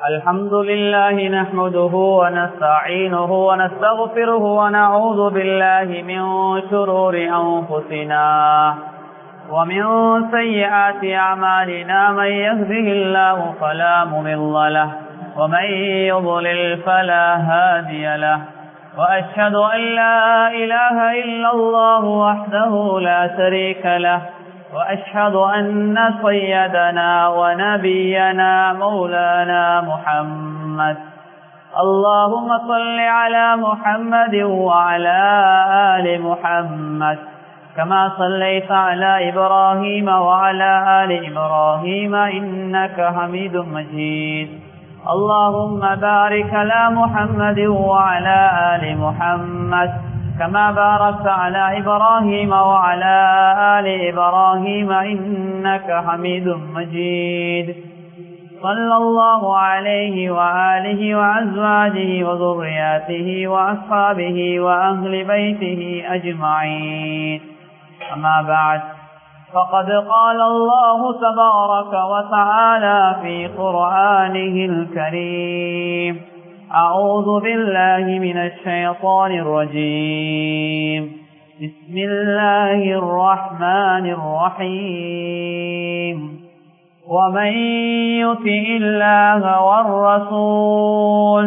الحمد لله نحمده ونستعينه ونستغفره ونعوذ بالله من شرور أنفسنا ومن سيئات أعمالنا من يهده الله فلا مضل له ومن يضلل فلا هادي له وأشهد أن لا إله إلا الله وحده لا شريك له وأشهد أن سيدنا ونبينا مولانا محمد اللهم صل على محمد وعلى آل محمد كما صليت على إبراهيم وعلى آل إبراهيم إنك حميد مجيد اللهم بارك على محمد وعلى آل محمد كما باركت على إبراهيم وعلى آل إبراهيم إنك حميد مجيد صلى الله عليه وآله وأزواجه وذرياته وأصحابه وأهل بيته أجمعين أما بعد فقد قال الله تبارك وتعالى في قرآنه الكريم أعوذ بالله من الشيطان الرجيم بسم الله الرحمن الرحيم ومن يطع الله والرسول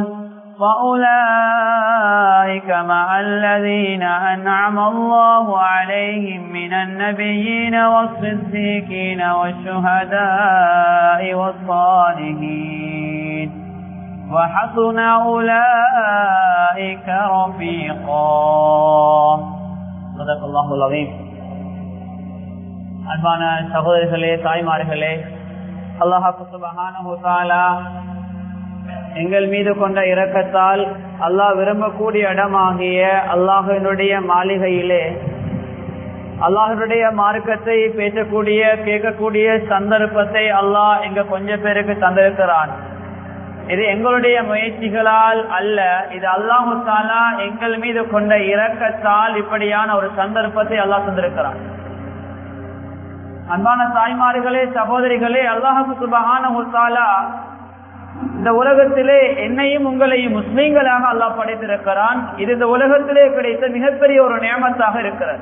فأولئك مع الذين أنعم الله عليهم من النبيين والصديقين والشهداء والصالحين وحسن أولئك رفيقا صدق الله العظيم அன்பான சகோதரிகளே தாய்மார்களே அல்லாஹாக்கு சுபஹானஹு தஆலா எங்கள் மீது கொண்ட இரக்கத்தால் அல்லாஹ் விரும்பக்கூடிய இடமாகிய அல்லாஹினுடைய மாளிகையிலே அல்லாஹனுடைய மார்க்கத்தை பேசக்கூடிய கேட்கக்கூடிய சந்தர்ப்பத்தை அல்லாஹ் எங்க கொஞ்ச பேருக்கு தந்திருக்கிறான் இது எங்களுடைய முயற்சிகளால் அல்ல இது அல்லாஹு தாலா எங்கள் மீது கொண்ட இரக்கத்தால் இப்படியான ஒரு சந்தர்ப்பத்தை அல்லாஹ் தந்திருக்கிறான் அன்பான தாய்மார்களே சகோதரிகளே அல்லாஹு சுபஹான தாலா இந்த உலகத்திலே என்னையும் உங்களையும் முஸ்லீம்களாக அல்லாஹ் படைத்திருக்கிறான் இது இந்த உலகத்திலே கிடைத்த மிகப்பெரிய ஒரு நியமத்தாக இருக்கிறது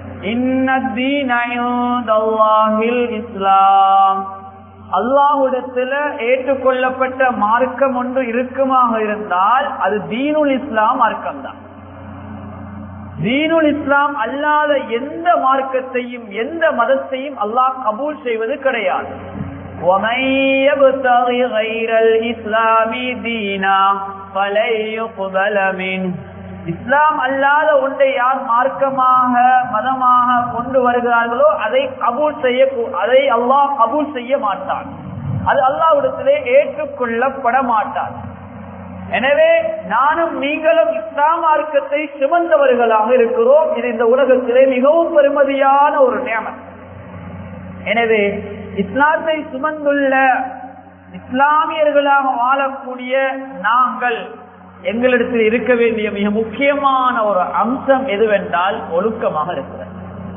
இஸ்லாம் அல்லாஹுடத்துல ஏற்றுக்கொள்ளப்பட்ட மார்க்கம் ஒன்று இருக்குமாக இருந்தால் அது தீனுல் இஸ்லாம் மார்க்கம் தான் தீனுல் இஸ்லாம் அல்லாத எந்த மார்க்கத்தையும் எந்த மதத்தையும் அல்லாஹ் கபூல் செய்வது கிடையாது ومن يبتغي غير الإسلام دينا فلن يقبل منه இஸ்லாம் அல்லாத ஒன்றை யார் மார்க்கமாக மதமாக கொண்டு வருகிறார்களோ அதை கபூல் செய்ய அதை அல்லாஹ் கபூல் செய்ய மாட்டான் அது அல்லாவிடத்திலே ஏற்றுக்கொள்ளப்பட மாட்டான் எனவே நானும் நீங்களும் இஸ்லாம் மார்க்கத்தை சுமந்தவர்களாக இருக்கிறோம் இது இந்த உலகத்திலே மிகவும் பெருமதியான ஒரு நியமம் எனவே இஸ்லாத்தை சுமந்துள்ள இஸ்லாமியர்களாக வாழக்கூடிய நாங்கள் எங்களிடத்தில் இருக்க வேண்டிய மிக முக்கியமான ஒரு அம்சம் எதுவென்றால் ஒழுக்கமாக இருக்கிறது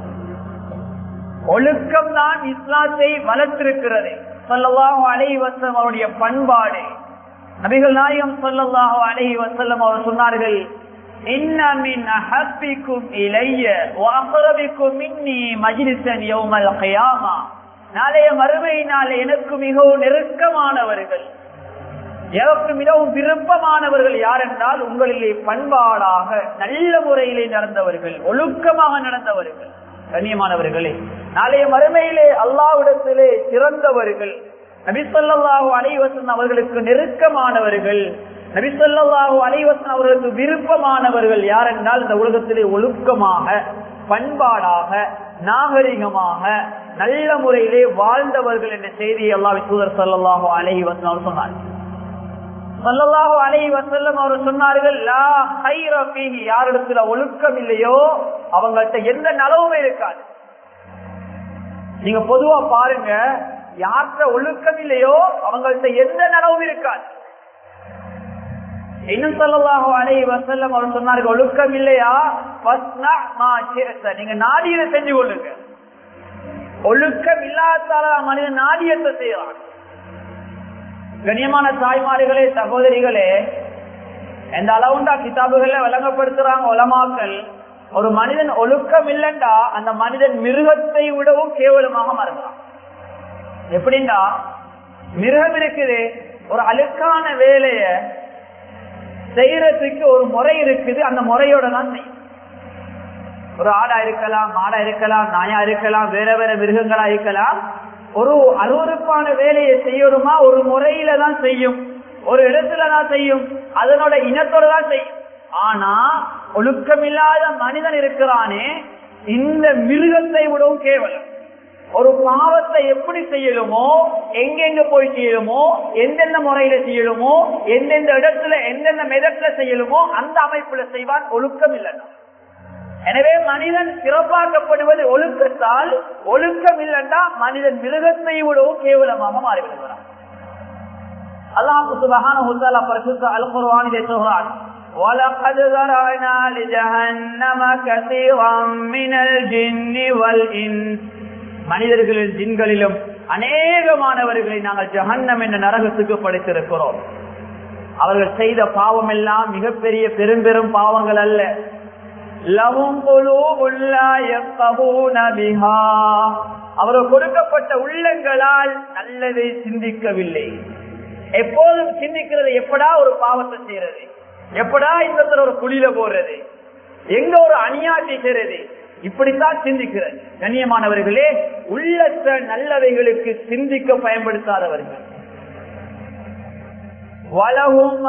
ஒழுக்கம் தான் இஸ்லாத்தை வளர்த்திருக்கிறது சொல்லவாக அலை வசம் அவருடைய பண்பாடு நபிகள் நாயகம் சொல்லல்லாஹு அலஹி வசல்லம் அவர் சொன்னார்கள் இன்னமின் அஹப்பிக்கும் இளைய வாசரபிக்கும் மின்னி மஜிலிசன் யௌமல் கயாமா நாளைய மறுமையினாலே எனக்கு மிகவும் நெருக்கமானவர்கள் எனக்கு மிகவும் விருப்பமானவர்கள் யார் என்றால் உங்களிலே பண்பாடாக நல்ல முறையிலே நடந்தவர்கள் ஒழுக்கமாக நடந்தவர்கள் கண்ணியமானவர்களே நாளைய மறுமையிலே அல்லாவிடத்திலே சிறந்தவர்கள் நபிசல்லாஹு அலைவசன் அவர்களுக்கு நெருக்கமானவர்கள் நபிசல்லாஹு அலைவசன் அவர்களுக்கு விருப்பமானவர்கள் யார் என்றால் இந்த உலகத்திலே ஒழுக்கமாக பண்பாடாக நாகரிகமாக நல்ல முறையிலே வாழ்ந்தவர்கள் என்ற செய்தியை அல்லா விசூதர் சல்லாஹு அலஹி வசன் அவர் சொன்னார் சல்லல்லாஹு அலைஹி வஸல்லம் அவர் சொன்னார்கள் லா ஹைர ஃபீஹி யாரிடத்துல ஒழுக்கம் இல்லையோ அவங்கள்ட்ட எந்த நலவுமே இருக்காது நீங்க பொதுவா பாருங்க யார்கிட்ட ஒழுக்கம் இல்லையோ அவங்கள்ட்ட எந்த நலவும் இருக்காது இன்னும் சொல்லலாக அலைஹி வஸல்லம் அவர் சொன்னார்கள் ஒழுக்கம் இல்லையா ஃபஸ்னா மா ஷிஅத. நீங்க நாடியதை செஞ்சு கொள்ளுங்க ஒழுக்கம் இல்லாதால மனிதன் நாடியத்தை செய்யறான் கண்ணியமான தாய்மார்களே சகோதரிகளே எந்த அளவுண்டா கிதாபுகள்ல விளங்கப்படுத்துறாங்க உலமாக்கள் ஒரு மனிதன் ஒழுக்கம் இல்லைண்டா அந்த மனிதன் மிருகத்தை விடவும் கேவலமாக மாறுகிறான் எப்படின்னா மிருகம் இருக்குது ஒரு அழுக்கான வேலைய செய்யறதுக்கு ஒரு முறை இருக்குது அந்த முறையோட தான் செய்யும் ஒரு ஆடா இருக்கலாம் மாடா இருக்கலாம் நாயா இருக்கலாம் வேற வேற மிருகங்களா இருக்கலாம் ஒரு அருவறுப்பான வேலையை செய்யணுமா ஒரு முறையில தான் செய்யும் ஒரு இடத்துல தான் செய்யும் அதனோட இனத்தோட தான் செய்யும் ஆனா ஒழுக்கமில்லாத மனிதன் இருக்கிறானே இந்த மிருகத்தை விடவும் கேவலம் ஒரு பாவத்தை எப்படி செய்யலுமோ எங்கெங்க போய் செய்யலுமோ எந்தெந்த முறையில செய்யலுமோ எந்தெந்த இடத்துல எந்தெந்த மெதத்துல செய்யலுமோ அந்த அமைப்புல செய்வான் ஒழுக்கம் இல்லைன்னா எனவே மனிதன் சிறப்பாக்கப்படுவது ஒழுக்கத்தால் ஒழுக்கம் இல்லைன்னா மனிதன் மிருகத்தை விடவும் கேவலமாக மாறிவிடுகிறான் அல்லாஹு சுபஹானஹு பரிசுத்த அல் குர்ஆன் இதை சொல்கிறான் وَلَقَدْ ذَرَأْنَا لِجَهَنَّمَ كَثِيرًا مِنَ الْجِنِّ وَالْإِنسِ மனிதர்களின் ஜின்களிலும் அநேகமானவர்களை நாங்கள் ஜஹன்னம் என்ற நரகத்துக்கு படைத்திருக்கிறோம் அவர்கள் செய்த பாவம் எல்லாம் மிகப்பெரிய பெரும் பெரும் பாவங்கள் அல்ல அவர்கள் கொடுக்கப்பட்ட உள்ளங்களால் நல்லதை சிந்திக்கவில்லை எப்போதும் சிந்திக்கிறது எப்படா ஒரு பாவத்தை செய்யறது எப்படா இந்த ஒரு குழியில போடுறது எங்க ஒரு அநியாட்டி செய்யறது இப்படித்தான் சிந்திக்கிறது கண்ணியமானவர்களே உள்ளத்த நல்லவைகளுக்கு சிந்திக்க பயன்படுத்தாதவர்கள் வலகும்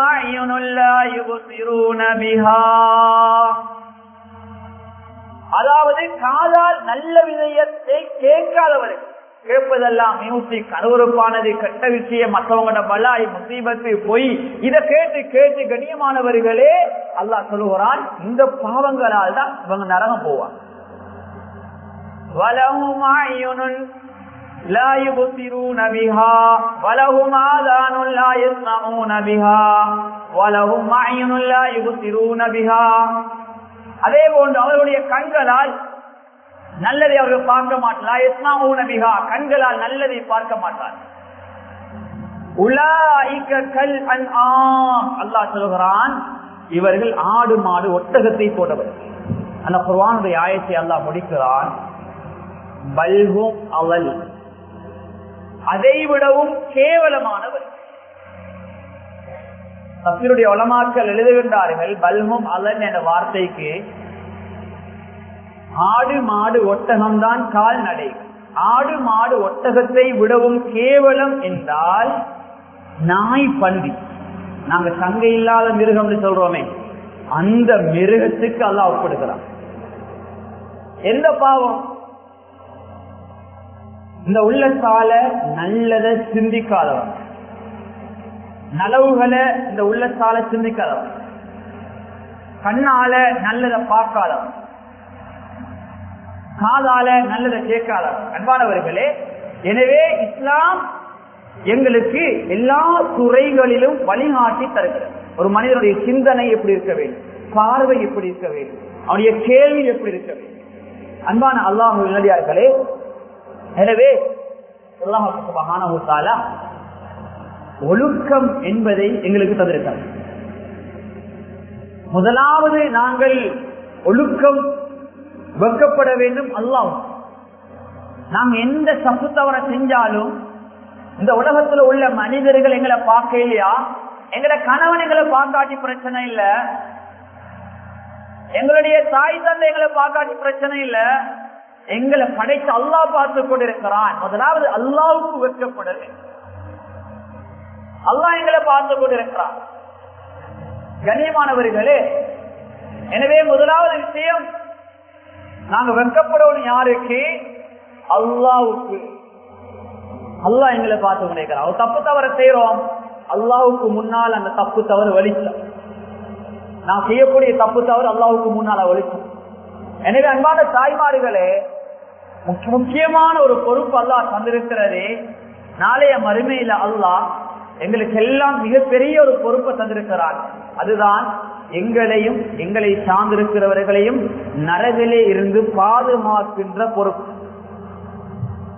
அதாவது காதால் நல்ல விதயத்தை கேட்காதவர்கள் கேட்பதெல்லாம் மியூசிக் அருவறுப்பானது கெட்ட விஷயம் மற்றவங்களோட பலாய் முசீபத்து பொய் இதை கேட்டு கேட்டு கண்ணியமானவர்களே அல்லாஹ் சொல்லுகிறான் இந்த பாவங்களால் தான் இவங்க நரகம் போவாங்க وَلَهُمْ أَعْيُنٌ لَا يُبْصِرُونَ بِهَا وَلَهُمْ آذَانٌ لَا يَسْمَعُونَ بِهَا وَلَهُمْ أَعْيُنٌ لَا يُبْصِرُونَ بِهَا அதே போன்று அவர்களுடைய கண்களால் நல்லதை அவர்கள் பார்க்க மாட்டார் எஸ்மாவுன பிஹா கண்களால் நல்லதை பார்க்க மாட்டார் உலாய்க கல் அன் அல்லாஹ் சொல்கிறான் இவர்கள் ஆடு மாடு ஒட்டகத்தை போட்டவர்கள் அந்த குர்வானுடைய ஆயத்தை அல்லாஹ் முடிக்கிறான் பல்கும் அவள் அதை விடவும் கேவலமானவர் தப்பினுடைய உலமாக்கள் எழுதுகின்றார்கள் பல்மும் அலன் என்ற வார்த்தைக்கு ஆடு மாடு ஒட்டகம் தான் கால்நடை ஆடு மாடு ஒட்டகத்தை விடவும் கேவலம் என்றால் நாய் பன்றி நாங்க சங்கை இல்லாத மிருகம் சொல்றோமே அந்த மிருகத்துக்கு அல்ல ஒப்படுகிறான் எந்த பாவம் இந்த உள்ளத்தால நல்லத சிந்திக்காதவன் நலவுகளை இந்த உள்ளத்தால சிந்திக்காதவன் கண்ணால நல்லத பார்க்காதவன் காதால நல்லதை கேட்காதவன் அன்பானவர்களே எனவே இஸ்லாம் எங்களுக்கு எல்லா துறைகளிலும் வழிகாட்டி தருகிறது ஒரு மனிதனுடைய சிந்தனை எப்படி இருக்க வேண்டும் பார்வை எப்படி இருக்க வேண்டும் அவனுடைய கேள்வி எப்படி இருக்க வேண்டும் அன்பான அல்லாஹு நல்லடியார்களே எனவே அல்லாஹால ஒழுக்கம் என்பதை எங்களுக்கு தந்திருக்காங்க முதலாவது நாங்கள் ஒழுக்கம் வெக்கப்பட வேண்டும் அல்லாஹ் நாங்க எந்த தப்பு தவற செஞ்சாலும் இந்த உலகத்துல உள்ள மனிதர்கள் எங்களை பார்க்க இல்லையா எங்கட கணவன் எங்களை பார்க்காட்டி பிரச்சனை இல்ல எங்களுடைய தாய் தந்தை எங்களை பார்க்காட்டி பிரச்சனை இல்ல எங்களை படைத்து அல்லாஹ் பார்த்து கொண்டிருக்கிறான் முதலாவது அல்லாவுக்கு வெட்கப்படல அல்லாஹ் எங்களை பார்த்து கொண்டிருக்கிறான் கண்ணியமானவர்களே எனவே முதலாவது விஷயம் நாங்க வெட்கப்படணும் யாருக்கு அல்லாவுக்கு அல்லாஹ் எங்களை பார்த்து கொண்டிருக்கிறான் ஒரு தப்பு தவற செய்யறோம் அல்லாவுக்கு முன்னால் அந்த தப்பு தவறு வலிச்சோம் நான் செய்யக்கூடிய தப்பு தவறு அல்லாவுக்கு முன்னால வலிச்சோம் எனவே அன்பான தாய்மார்களே முக்கியமான ஒரு பொறுப்பு அல்லாஹ் தந்திருக்கிறது நாளைய மறுமையில அல்லாஹ் எங்களுக்கு எல்லாம் மிகப்பெரிய ஒரு பொறுப்பை தந்திருக்கிறார் அதுதான் எங்களையும் எங்களை சார்ந்திருக்கிறவர்களையும் நரகிலே இருந்து பாதுகாக்கின்ற பொறுப்பு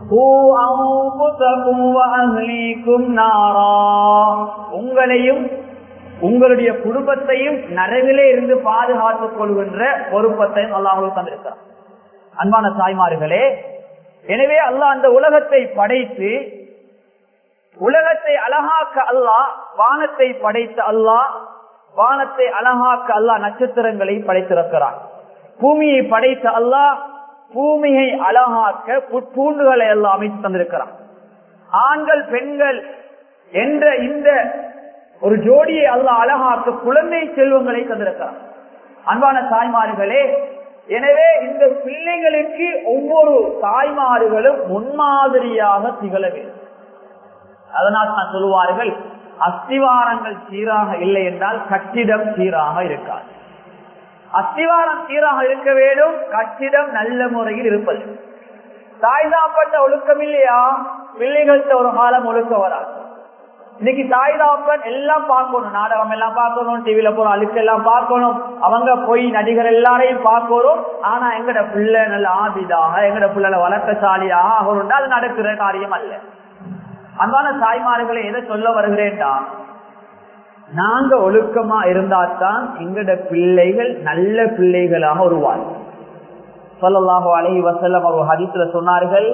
உங்களையும் உங்களுடைய குடும்பத்தையும் நரவிலே இருந்து பாதுகாத்துக் கொள்கின்ற பொறுப்பத்தையும் அல்லாஹ் தந்திருக்கிறார் அன்பான தாய்மார்களே எனவே அல்லாஹ் அந்த உலகத்தை படைத்து உலகத்தை அழகாக்க அல்லாஹ் வானத்தை படைத்த அல்லாஹ் வானத்தை அழகாக்க அல்லாஹ் நட்சத்திரங்களை படைத்திருக்கிறார் பூமியை படைத்த அல்லாஹ் பூமியை அழகாக்க புட்பூண்டுகளை எல்லாம் அமைத்து தந்திருக்கிறார் ஆண்கள் பெண்கள் என்ற இந்த ஒரு ஜோடியை அல்லாஹ் அழகாக்க குழந்தை செல்வங்களை தந்திருக்கிறார் அன்பான தாய்மார்களே எனவே இந்த பிள்ளைகளுக்கு ஒவ்வொரு தாய்மார்களும் முன்மாதிரியாக திகழ வேண்டும் அதனால் தான் சொல்லுவார்கள் அஸ்திவாரங்கள் சீராக இல்லை என்றால் கட்டிடம் சீராக இருக்காது அஸ்திவாரம் சீராக இருக்க வேண்டும் கட்டிடம் நல்ல முறையில் இருப்பது தாய்தாப்பட்ட ஒழுக்கம் இல்லையா பிள்ளைகள்கிட்ட ஒரு காலம் ஒழுக்க வராது இன்னைக்கு தாய் தாப்பன் எல்லாம் பார்க்கணும் நாடகம் எல்லாம் பார்க்கணும் டிவில போற அழுக்கு எல்லாம் பார்க்கணும் அவங்க போய் நடிகர் எல்லாரையும் பார்க்கணும் ஆனா எங்கட பிள்ளை நல்ல ஆபிதாக எங்கட பிள்ளை வழக்கசாலியாக ஆகணும்னா அது நடக்கிற காரியம் அல்ல அன்பான தாய்மார்களை எதை சொல்ல வருகிறேன்டா நாங்க ஒழுக்கமா இருந்தால்தான் எங்கட பிள்ளைகள் நல்ல பிள்ளைகளாக உருவாங்க சொல்லலாக அழகி வசல்லம் ஒரு ஹதித்துல சொன்னார்கள்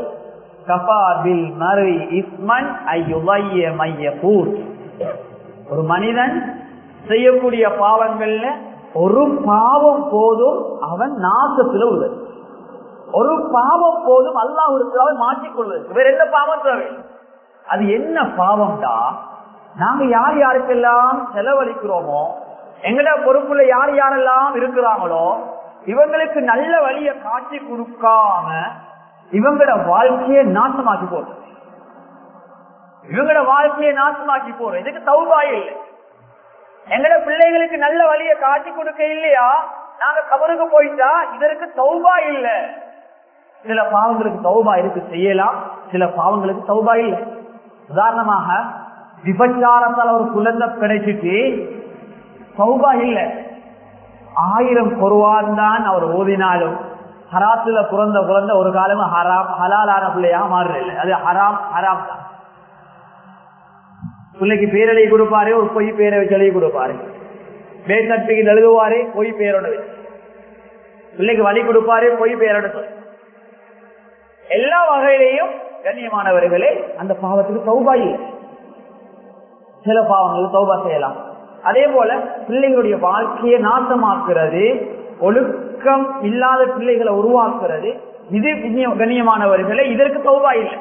ஒரு மனிதன் செய்யக்கூடிய பாவங்கள்ல ஒரு பாவம் போதும் அவன் நாசத்துல உள்ளது ஒரு பாவம் போதும் அல்லாஹ் அவன் மாற்றிக்கொள்வது வேற என்ன பாவம் தேவை அது என்ன பாவம்டா நாங்க யார் யாருக்கெல்லாம் செலவழிக்கிறோமோ எங்கட பொறுப்புல யார் யாரெல்லாம் இருக்கிறாங்களோ இவங்களுக்கு நல்ல வழிய காட்சி கொடுக்காம இவங்களோட வாழ்க்கையை நாசமாக்கி போறது இவங்களோட வாழ்க்கையை நாசமாக்கி போறது இதுக்கு தௌபா இல்லை எங்கட பிள்ளைகளுக்கு நல்ல வழிய காட்சி கொடுக்க இல்லையா நாங்க கபருக்கு போயிட்டா இதற்கு தௌபா இல்லை சில பாவங்களுக்கு தௌபா இருக்கு செய்யலாம் சில பாவங்களுக்கு தௌபா இல்லை உதாரணமாக விபச்சாரத்தால் ஒரு குழந்தை கிடைச்சிட்டு சௌபா இல்லை ஆயிரம் பொருவான் தான் அவர் ஓதினாலும் ஹராத்துல பிறந்த குழந்தை ஒரு காலமும் ஹராம் ஹலாலான பிள்ளையா மாறுறதில்லை அது ஹராம் ஹராம் தான் பிள்ளைக்கு பேரழி கொடுப்பாரு ஒரு பொய் பேரை வச்சு எழுதி கொடுப்பாரு பேர் சர்டிபிகேட் எழுதுவாரு பொய் பேரோட வச்சு பிள்ளைக்கு வழி கொடுப்பாரு பொய் பேரோட சொல்லி எல்லா வகையிலையும் கண்ணியமானவர்களே அந்த பாவத்துக்கு சௌபா இல்லை சில பாவங்களுக்கு சௌபா செய்யலாம் அதே போல பிள்ளைகளுடைய வாழ்க்கையை நாசமாக்குறது ஒழுக்கம் இல்லாத பிள்ளைகளை உருவாக்குறது இது கண்ணியமானவர்களே இதற்கு சௌபா இல்லை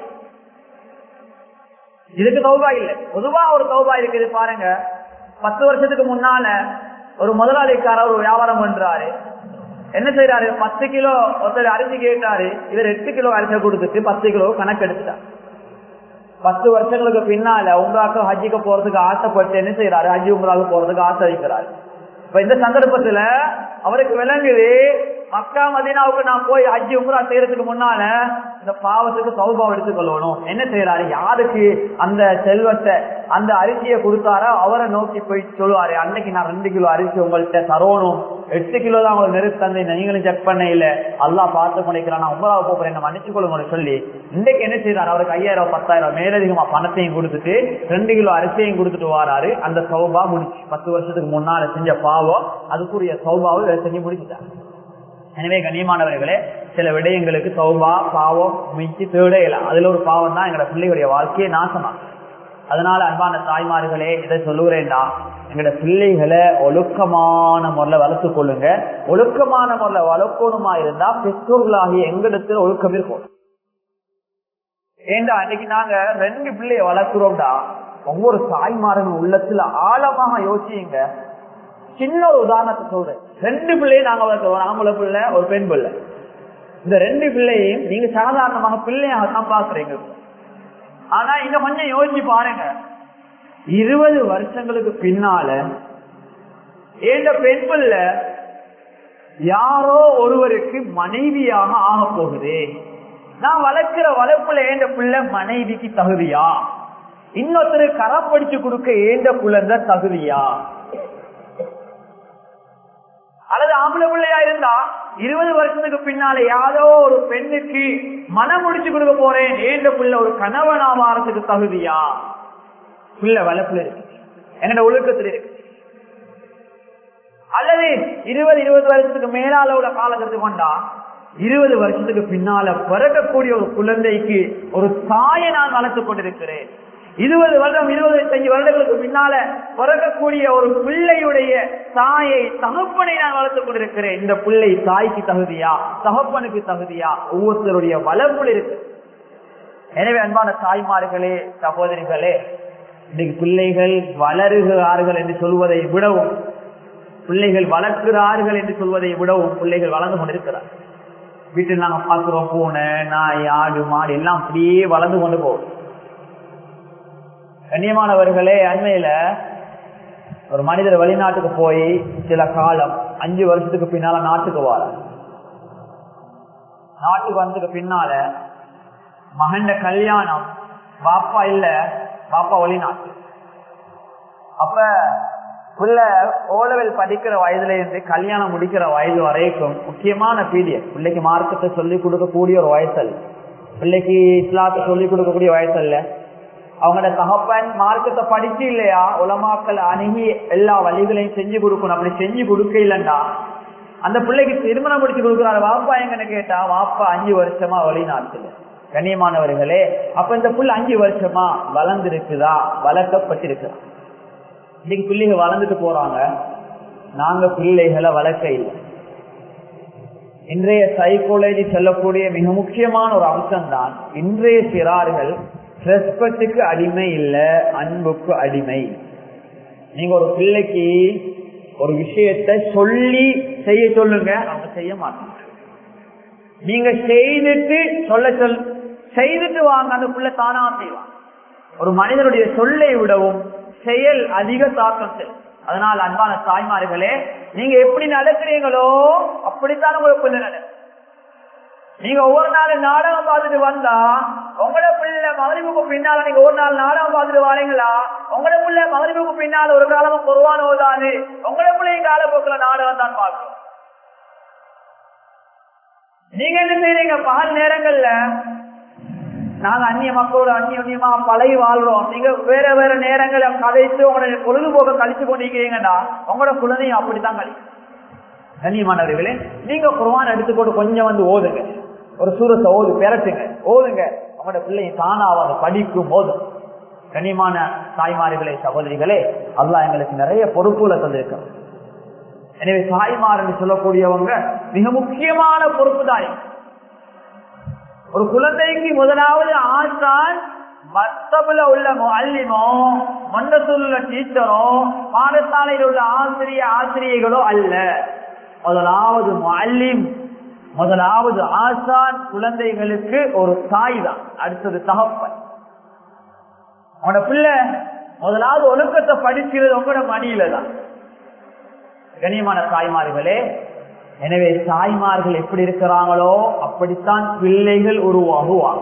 இதுக்கு தௌபா இல்லை பொதுவா ஒரு தௌபா இருக்குது பாருங்க பத்து வருஷத்துக்கு முன்னால ஒரு முதலாளிக்காரர் ஒரு வியாபாரம் பண்றாரு என்ன செய்யறாரு பத்து கிலோ ஒருத்தர் அரிசி கேட்டாரு இவர் எட்டு கிலோ அரிசி கொடுத்துட்டு பத்து கிலோ கணக்கு எடுத்துட்டார் பத்து வருஷங்களுக்கு பின்னால உங்களாக்க ஹஜ்ஜிக்கு போறதுக்கு ஆசைப்பட்டு என்ன செய்யறாரு ஹஜ்ஜி உங்களாக போறதுக்கு ஆசை வைக்கிறாரு இப்ப இந்த சந்தர்ப்பத்துல அவருக்கு விளங்குது மக்கா மதினாவுக்கு நான் போய் ஹஜ்ஜி உம்ரா செய்யறதுக்கு முன்னால இந்த பாவத்துக்கு சௌபாவம் எடுத்துக்கொள்ளணும் என்ன செய்யறாரு யாருக்கு அந்த செல்வத்தை அந்த அரிசியை கொடுத்தாரோ அவரை நோக்கி போய் சொல்லுவாரு அன்னைக்கு நான் ரெண்டு கிலோ அரிசி உங்கள்கிட்ட தரணும் எட்டு கிலோ தான் உங்களுக்கு நெருத்தந்தை நீங்களும் செக் பண்ண இல்ல அல்லா பார்த்து பண்ணிக்கிறான் நான் உங்களாக போறேன் என்ன மன்னிச்சு கொள்ளுங்க சொல்லி இன்றைக்கு என்ன செய்யறாரு அவருக்கு ஐயாயிரம் பத்தாயிரம் மேலதிகமா பணத்தையும் கொடுத்துட்டு ரெண்டு கிலோ அரிசியையும் கொடுத்துட்டு வராரு அந்த சௌபா முடிச்சு பத்து வருஷத்துக்கு முன்னால செஞ்ச பாவம் அதுக்குரிய சௌபாவை செஞ்சு முடிச்சுட்டாரு எனவே கண்ணியமானவர்களே சில விடயங்களுக்கு சௌபா பாவம் மிச்சு தேடையலாம் அதுல ஒரு பாவம் தான் எங்களோட பிள்ளைகளுடைய வாழ்க்கையை நாசமா அதனால அன்பான தாய்மார்களே இதை சொல்லுகிறேன்டா எங்களோட பிள்ளைகளை ஒழுக்கமான முறையில வளர்த்து கொள்ளுங்க ஒழுக்கமான முறையில வளர்க்கணுமா இருந்தா பெற்றோர்களாகிய எங்களிடத்தில் ஒழுக்கம் இருக்கும் ஏண்டா அன்னைக்கு நாங்க ரெண்டு பிள்ளைய வளர்க்கிறோம்டா ஒவ்வொரு தாய்மார்கள் உள்ளத்துல ஆழமாக யோசியுங்க சின்ன ஒரு உதாரணத்தை சொல்றேன் ரெண்டு பிள்ளையும் நாங்க வளர்க்கிறோம் ஆம்பளை பிள்ளை ஒரு பெண் பிள்ளை இந்த ரெண்டு பிள்ளையும் நீங்க சாதாரணமாக பிள்ளையாக தான் பாக்குறீங்க ஆனா இங்க கொஞ்சம் யோசிச்சு பாருங்க இருபது வருஷங்களுக்கு பின்னால ஏண்ட பெண் பிள்ளை யாரோ ஒருவருக்கு மனைவியாக ஆக போகுது நான் வளர்க்கிற வளர்ப்புல ஏண்ட பிள்ளை மனைவிக்கு தகுதியா இன்னொருத்தரு கரப்படிச்சு கொடுக்க ஏண்ட குழந்தை தகுதியா அல்லது ஆம்பளை பிள்ளையா இருந்தா இருபது வருஷத்துக்கு பின்னால யாரோ ஒரு பெண்ணுக்கு மனம் முடிச்சு கொடுக்க போறேன் ஏந்த புள்ள ஒரு கணவனா வாரத்துக்கு தகுதியா புள்ள வளர்ப்புல இருக்கு என்னோட ஒழுக்கத்தில் இருக்கு அல்லது இருபது இருபது வருஷத்துக்கு மேலால உள்ள காலகட்டத்துக்கு கொண்டா இருபது வருஷத்துக்கு பின்னால பிறக்கக்கூடிய ஒரு குழந்தைக்கு ஒரு தாயை நான் வளர்த்துக் கொண்டிருக்கிறேன் இருபது வருடம் இருபத்தஞ்சு வருடங்களுக்கு பின்னால பிறக்கக்கூடிய ஒரு பிள்ளையுடைய தாயை தகப்பனை நான் வளர்த்துக் கொண்டிருக்கிறேன் இந்த பிள்ளை தாய்க்கு தகுதியா தகப்பனுக்கு தகுதியா ஒவ்வொருத்தருடைய வளர்ப்புல இருக்கு எனவே அன்பான தாய்மார்களே சகோதரிகளே இன்னைக்கு பிள்ளைகள் வளருகிறார்கள் என்று சொல்வதை விடவும் பிள்ளைகள் வளர்க்கிறார்கள் என்று சொல்வதை விடவும் பிள்ளைகள் வளர்ந்து கொண்டிருக்கிறார் வீட்டில் நாங்க பார்க்கிறோம் பூனை நாய் ஆடு மாடு எல்லாம் அப்படியே வளர்ந்து கொண்டு போகும் கண்ணியமானவர்களே அண்மையில ஒரு மனிதர் வெளிநாட்டுக்கு போய் சில காலம் அஞ்சு வருஷத்துக்கு பின்னால நாட்டுக்கு வார நாட்டுக்கு வந்ததுக்கு பின்னால மகண்ட கல்யாணம் பாப்பா இல்ல பாப்பா வெளிநாட்டு அப்ப புள்ள ஓலவெல் படிக்கிற வயதுல இருந்து கல்யாணம் முடிக்கிற வயது வரைக்கும் முக்கியமான பீரியட் பிள்ளைக்கு மார்க்கத்தை சொல்லிக் கொடுக்கக்கூடிய ஒரு வயசு அல்ல பிள்ளைக்கு இஸ்லாத்தை சொல்லிக் கொடுக்கக்கூடிய வயசு அல்ல அவங்களோட தகப்பன் மார்க்கத்தை படிச்சு இல்லையா உலமாக்கள் அணுகி எல்லா வழிகளையும் செஞ்சு கொடுக்கணும் அப்படி செஞ்சு கொடுக்க இல்லைண்டா அந்த பிள்ளைக்கு திருமணம் முடிச்சு கொடுக்குறாரு வாப்பா எங்கன்னு கேட்டா வாப்பா அஞ்சு வருஷமா வெளிநாட்டுல கண்ணியமானவர்களே அப்ப இந்த புள்ள அஞ்சு வருஷமா வளர்ந்திருக்குதா வளர்க்கப்பட்டிருக்குதா இன்னைக்கு பிள்ளைகள் வளர்ந்துட்டு போறாங்க நாங்க பிள்ளைகளை வளர்க்க இல்லை இன்றைய சைக்காலஜி சொல்லக்கூடிய மிக முக்கியமான ஒரு அம்சம் தான் இன்றைய சிறார்கள் ரெஸ்பெக்டுக்கு அடிமை இல்ல அன்புக்கு அடிமை நீங்க ஒரு பிள்ளைக்கு ஒரு விஷயத்தை சொல்லி செய்ய சொல்லுங்க அவங்க செய்ய மாட்டாங்க நீங்க செய்துட்டு சொல்ல சொல் செய்துட்டு வாங்க அந்த பிள்ளை தானா செய்வாங்க ஒரு மனிதனுடைய சொல்லை விடவும் செயல் அதிக தாக்கம் செல்லும் அதனால் அன்பான தாய்மார்களே நீங்க எப்படி நடக்கிறீங்களோ அப்படித்தான் உங்களுக்கு பிள்ளை நடக்கும் நீங்க ஒவ்வொரு நாள் நாடகம் பார்த்துட்டு வந்தா உங்களோட பிள்ளை மகரிவுக்கு பின்னால நீங்க ஒரு நாள் நாடகம் பார்த்துட்டு வரீங்களா உங்களோட பிள்ளை மகரிவுக்கு பின்னால ஒரு காலமும் பொருவானோதானு உங்களோட பிள்ளையும் காலப்போக்கில் நாடகம் தான் பார்க்கணும் நீங்க என்ன செய்றீங்க பகல் நேரங்கள்ல நாங்க அந்நிய மக்களோட அந்நியமா பழகி வாழ்றோம் நீங்க வேற வேற நேரங்களை கதைத்து உங்களுடைய பொழுதுபோக்க கழிச்சு கொண்டிருக்கிறீங்கன்னா உங்களோட குழந்தையும் அப்படித்தான் கழிக்கும் கண்ணியமானவர்களே நீங்க குர்வான் எடுத்துக்கொண்டு கொஞ்சம் வந்து ஓதுங்க ஒரு சூரத்தை ஓது பெறட்டுங்க ஓதுங்க உங்களோட பிள்ளையை தானா அவங்க படிக்கும் போதும் கண்ணியமான தாய்மார்களே சகோதரிகளே அல்லாஹ் எங்களுக்கு நிறைய பொறுப்புகளை தந்திருக்கோம் எனவே தாய்மார் என்று சொல்லக்கூடியவங்க மிக முக்கியமான பொறுப்பு தாய் ஒரு குழந்தைக்கு முதலாவது ஆசான் மத்தபுல உள்ள அல்லிமோ மண்டத்துல உள்ள டீச்சரோ பாடசாலையில் உள்ள ஆசிரிய ஆசிரியர்களோ அல்ல முதலாவது அல்லிம் முதலாவது ஆசான் குழந்தைகளுக்கு ஒரு தாய் தான் அடுத்தது தகப்பன் உங்களோட பிள்ளை முதலாவது ஒழுக்கத்தை படிக்கிறது உங்களோட மடியில தான் கண்ணியமான தாய்மார்களே எனவே தாய்மார்கள் எப்படி இருக்கிறாங்களோ அப்படித்தான் பிள்ளைகள் உருவாகுவாங்க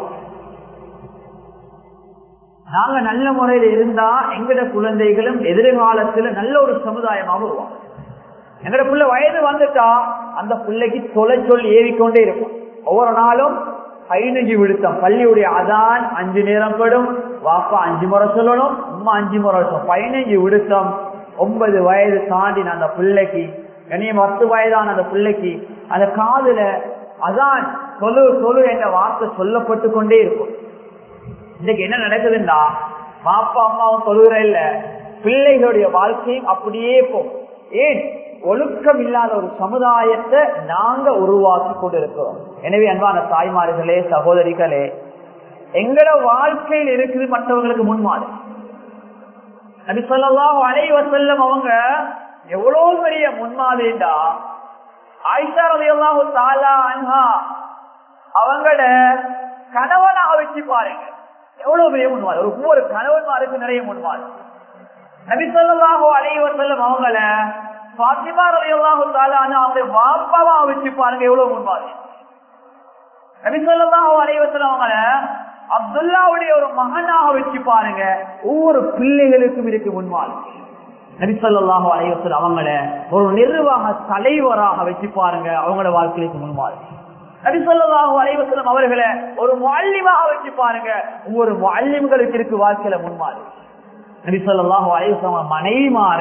நாங்க நல்ல முறையில் இருந்தா எங்கட குழந்தைகளும் எதிர்காலத்துல நல்ல ஒரு சமுதாயமாக உருவாங்க எங்கட பிள்ளை வயது வந்துட்டா அந்த பிள்ளைக்கு தொலை சொல் ஏறிக்கொண்டே இருக்கும் ஒவ்வொரு நாளும் பதினஞ்சு விடுத்தம் பள்ளியுடைய அதான் அஞ்சு நேரம் படும் வாப்பா அஞ்சு முறை சொல்லணும் அம்மா அஞ்சு முறை சொல்லணும் பதினஞ்சு விடுத்தம் ஒன்பது வயது தாண்டின அந்த பிள்ளைக்கு கனியம் பத்து வயதான அந்த பிள்ளைக்கு அந்த காதுல அதான் சொல்லு சொல்லு என்ற வார்த்தை சொல்லப்பட்டு கொண்டே இருக்கும் இன்னைக்கு என்ன நடக்குதுன்னா பாப்பா அம்மாவும் சொல்லுகிற இல்ல பிள்ளைகளுடைய வாழ்க்கையும் அப்படியே போகும் ஏன் ஒழுக்கம் இல்லாத ஒரு சமுதாயத்தை நாங்க உருவாக்கி கொண்டிருக்கிறோம் எனவே அன்பான தாய்மார்களே சகோதரிகளே எங்களோட வாழ்க்கையில் இருக்குது மற்றவங்களுக்கு முன்மாதிரி நபி சொல்லலாம் அலைவ செல்லம் அவங்க எவ்வளவு பெரிய முன்மாதிரிண்டா ஆயிஷா ரலியல்லாஹு தஆலா அன்ஹா அவங்கள கணவனாக வச்சு பாருங்க எவ்வளவு பெரிய முன்மாதிரி ஒரு ஒவ்வொரு கணவன்மாருக்கு நிறைய முன்மாதிரி நபி ஸல்லல்லாஹு அலைஹி வஸல்லம் அவங்கள ஃபாத்திமா ரலியல்லாஹு தஆலா அன்ஹா அவங்களுடைய வாப்பாவா வச்சு பாருங்க எவ்வளவு முன்மாதிரி நபி ஸல்லல்லாஹு அலைஹி வஸல்லம் அவங்கள அப்துல்லாவுடைய ஒரு மகனாக வச்சு பாருங்க ஒவ்வொரு பிள்ளைகளுக்கும் இருக்கு முன்மாதிரி நபிசல்லாஹு அலைவசல் அவங்கள ஒரு நிர்வாக தலைவராக வச்சு பாருங்க அவங்களோட வாழ்க்கைக்கு முன்மாதிரி நபிசல்லாஹு அலைவசலம் அவர்களை ஒரு மாலிமாக வச்சு பாருங்க ஒவ்வொரு மாலிம்களுக்கு இருக்கு வாழ்க்கையில முன்மாதிரி நபிசல்லாஹு அலைவசம் மனைவி மாற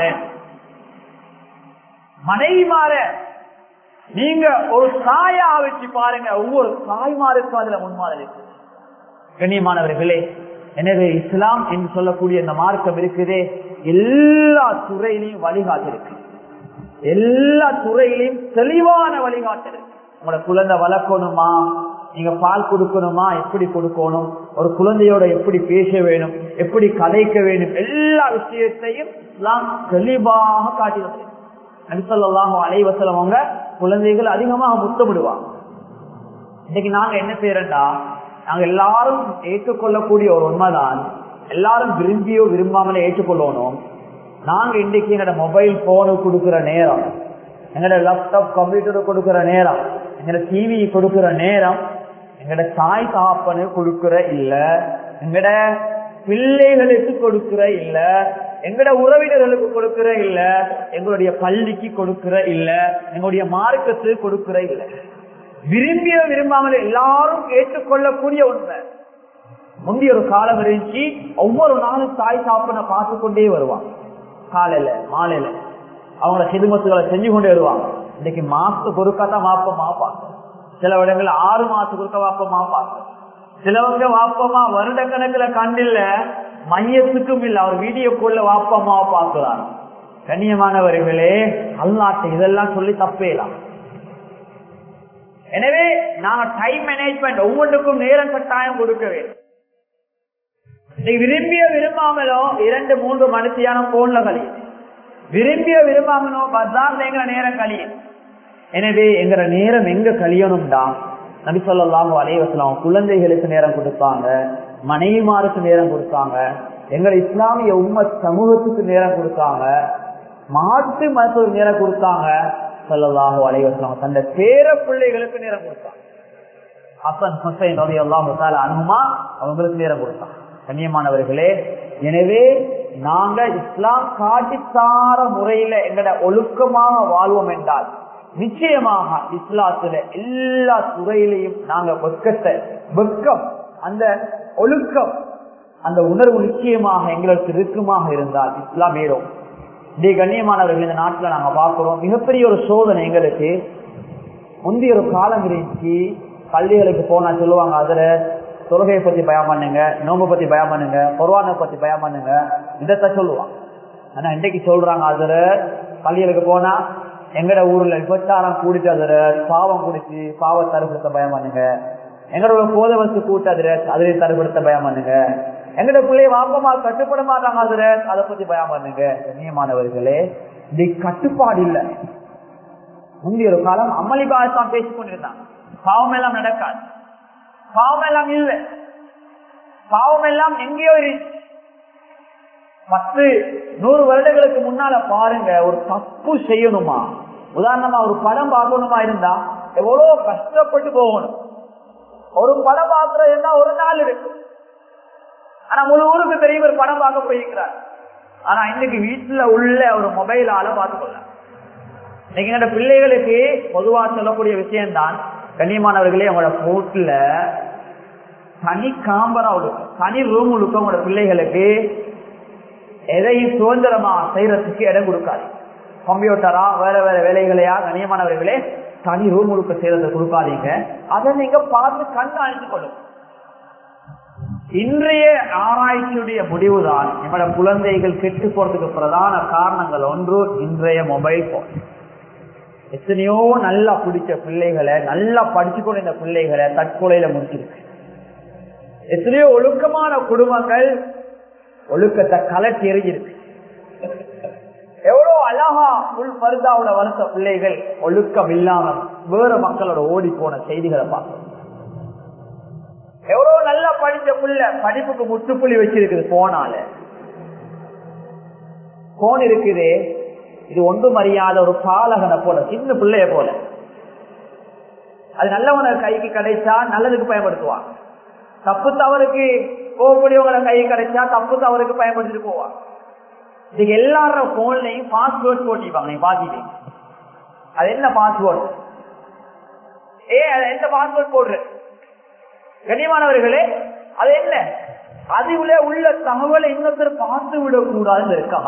மனைவி மாற நீங்க ஒரு தாயா வச்சு பாருங்க ஒவ்வொரு தாய்மாருக்கும் அதுல முன்மாதிரி இருக்கு கண்ணியமானவர்களே எனவே இஸ்லாம் என்று சொல்லக்கூடிய இந்த மார்க்கம் இருக்குதே எல்லா துறையிலையும் வழிகாட்டு இருக்கு எல்லா துறையிலையும் தெளிவான வழிகாட்டு இருக்கு உங்களோட குழந்தை வளர்க்கணுமா நீங்க பால் கொடுக்கணுமா எப்படி கொடுக்கணும் ஒரு குழந்தையோட எப்படி பேச வேணும் எப்படி கதைக்க வேணும் எல்லா விஷயத்தையும் இஸ்லாம் தெளிவாக காட்டி நபிசல்லாஹும் அலைவசலம் அவங்க குழந்தைகள் அதிகமாக முத்தமிடுவாங்க இன்னைக்கு நாங்க என்ன செய்யறோம்டா நாங்க எல்லாரும் ஏற்றுக்கொள்ளக்கூடிய ஒரு உண்மைதான் எல்லாரும் விரும்பியோ விரும்பாமலே ஏற்றுக்கொள்ளணும் நாங்க இன்றைக்கு எங்களோட மொபைல் போனு கொடுக்கிற நேரம் எங்களோட லேப்டாப் கம்ப்யூட்டர் கொடுக்கிற நேரம் எங்களோட டிவி கொடுக்கிற நேரம் எங்களோட தாய் காப்பனு கொடுக்கிற இல்ல எங்கட பிள்ளைகளுக்கு கொடுக்கிற இல்ல எங்கட உறவினர்களுக்கு கொடுக்கிற இல்ல எங்களுடைய பள்ளிக்கு கொடுக்கிற இல்ல எங்களுடைய மார்க்கத்துக்கு கொடுக்கிற இல்ல விரும்பிய விரும்பாமல் எல்லாரும் ஏற்றுக்கொள்ளக்கூடிய உண்மை முந்தைய ஒரு காலம் இருந்துச்சு ஒவ்வொரு நாளும் தாய் சாப்பிட பார்த்து கொண்டே வருவாங்க காலையில மாலையில அவங்கள சிதுமத்துகளை செஞ்சு கொண்டே வருவாங்க இன்னைக்கு மாசத்துக்கு ஒருக்காதான் வாப்ப மாப்பாங்க சில இடங்கள்ல ஆறு மாசத்துக்கு ஒருக்க வாப்ப மாப்பாங்க சிலவங்க வாப்பமா வருட கணக்குல கண்டில்ல மையத்துக்கும் இல்ல அவர் வீடியோ கோல்ல வாப்பமாவை பார்க்கலாம் கண்ணியமானவர்களே அல்லாட்ட இதெல்லாம் சொல்லி தப்பேலாம் எனவே நாங்க டைம் மேனேஜ்மெண்ட் ஒவ்வொன்றுக்கும் நேரம் கட்டாயம் கொடுக்க வேண்டும் விரும்பிய விரும்பாமலோ இரண்டு மூன்று மனுஷியான போன்ல கழியும் விரும்பிய விரும்பாமலோ பஜார்ல எங்கிற நேரம் கழியும் எனவே எங்கிற நேரம் எங்க கழியணும்டா நபி சொல்லாம அலைவசலாம் குழந்தைகளுக்கு நேரம் கொடுத்தாங்க மனைவிமாருக்கு நேரம் கொடுத்தாங்க எங்கள் இஸ்லாமிய உண்மை சமூகத்துக்கு நேரம் கொடுத்தாங்க மாட்டு மருத்துவ நேரம் கொடுத்தாங்க சொல்லலாக அலைவசலாம் தந்த பேர பிள்ளைகளுக்கு நேரம் கொடுத்தாங்க ஹசன் ஹுசைன் ரவி எல்லாம் அனுமா அவங்களுக்கு நேரம் கொடுத்தாங்க கண்ணியமானவர்களே எனவே நாங்க இஸ்லாம் காட்டித்தார முறையில எங்கட ஒழுக்கமாக வாழ்வோம் என்றால் நிச்சயமாக இஸ்லாத்துல எல்லா துறையிலையும் நாங்க வெக்கத்தை வெக்கம் அந்த ஒழுக்கம் அந்த உணர்வு நிச்சயமாக எங்களுக்கு இருக்குமாக இருந்தால் இஸ்லாம் ஏறும் இதே கண்ணியமானவர்கள் இந்த நாட்டுல நாங்க பார்க்கிறோம் மிகப்பெரிய ஒரு சோதனை எங்களுக்கு முந்தைய ஒரு காலம் இருந்துச்சு பள்ளிகளுக்கு போனா சொல்லுவாங்க அதுல தொழுகையை பத்தி பயம் பண்ணுங்க நோம்பு பத்தி பயம் பண்ணுங்க பொருவானை பத்தி பயம் பண்ணுங்க இதைத்தான் சொல்லுவான் ஆனா இன்றைக்கு சொல்றாங்க அதுல பள்ளிகளுக்கு போனா எங்கட ஊர்ல விபச்சாரம் கூடிட்டு அதுல பாவம் குடிச்சு பாவ தருப்படுத்த பயம் பண்ணுங்க எங்களோட போத வசு கூட்டு அதுல அதிலே தருப்படுத்த பயம் பண்ணுங்க எங்கட பிள்ளைய வாப்பமா கட்டுப்பட மாட்டாங்க அதுல அதை பத்தி பயம் பண்ணுங்க கண்ணியமானவர்களே இது கட்டுப்பாடு இல்லை முந்தைய ஒரு காலம் அமளிபாகத்தான் பேசிக் கொண்டிருந்தாங்க பாவம் எல்லாம் நடக்காது பாவம் எல்லாம் இல்லை பாவம் எல்லாம் எங்கேயோ இருக்கு பத்து நூறு வருடங்களுக்கு முன்னால பாருங்க ஒரு தப்பு செய்யணுமா உதாரணமா ஒரு படம் பார்க்கணுமா இருந்தா எவ்வளவு கஷ்டப்பட்டு போகணும் ஒரு படம் பார்க்கிற இருந்தா ஒரு நாள் இருக்கு ஆனா முழு ஊருக்கு பெரிய ஒரு படம் பார்க்க போயிருக்கிறார் ஆனா இன்னைக்கு வீட்டுல உள்ள ஒரு மொபைலால பார்த்துக்கொள்ள இன்னைக்கு என்னோட பிள்ளைகளுக்கு பொதுவா சொல்லக்கூடிய விஷயம்தான் கண்ணியமானவர்களே அவங்களோட போட்டுல தனி காம்பரா உழுக்கும் தனி ரூம் உழுக்கும் உங்களோட பிள்ளைகளுக்கு எதையும் சுதந்திரமா செய்யறதுக்கு இடம் கொடுக்காது கம்ப்யூட்டரா வேற வேற வேலைகளையா கண்ணியமானவர்களே தனி ரூம் உழுக்க செய்யறதை கொடுக்காதீங்க அதை நீங்க பார்த்து கண்காணித்துக் கொள்ளுங்க இன்றைய ஆராய்ச்சியுடைய முடிவுதான் நம்மளோட குழந்தைகள் கெட்டு போறதுக்கு பிரதான காரணங்கள் ஒன்று இன்றைய மொபைல் போன் எத்தனையோ நல்லா பிடிச்ச பிள்ளைகளை நல்லா படிச்சு கொண்ட இந்த பிள்ளைகளை தற்கொலையில முடிச்சிருக்கு எத்தனையோ ஒழுக்கமான குடும்பங்கள் ஒழுக்கத்தை கலட்டி எறிஞ்சிருக்கு எவ்வளவு அழகா உள் பருதாவோட வளர்த்த பிள்ளைகள் ஒழுக்கம் இல்லாம வேற மக்களோட ஓடி போன செய்திகளை பார்க்கணும் எவ்வளவு நல்லா படிச்ச பிள்ளை படிப்புக்கு முற்றுப்புள்ளி வச்சிருக்குது போனால போன் இருக்குது இது ஒன்றும் அறியாத ஒரு பாலகனை போல சின்ன பிள்ளைய போல அது நல்லவன கைக்கு கிடைச்சா நல்லதுக்கு பயன்படுத்துவான் தப்பு தவறுக்கு போகக்கூடியவங்கள கை கிடைச்சா தப்பு தவறுக்கு பயன்படுத்திட்டு போவான் இதுக்கு எல்லாரோட போன்லையும் பாஸ்வேர்ட் போட்டிருப்பாங்க நீங்க பாத்தீங்க அது என்ன பாஸ்வேர்ட் ஏ அது எந்த பாஸ்வேர்ட் போடுற கண்ணியமானவர்களே அது என்ன அதுல உள்ள தகவலை இன்னொருத்தர் பார்த்து விடக்கூடாதுன்னு இருக்காங்க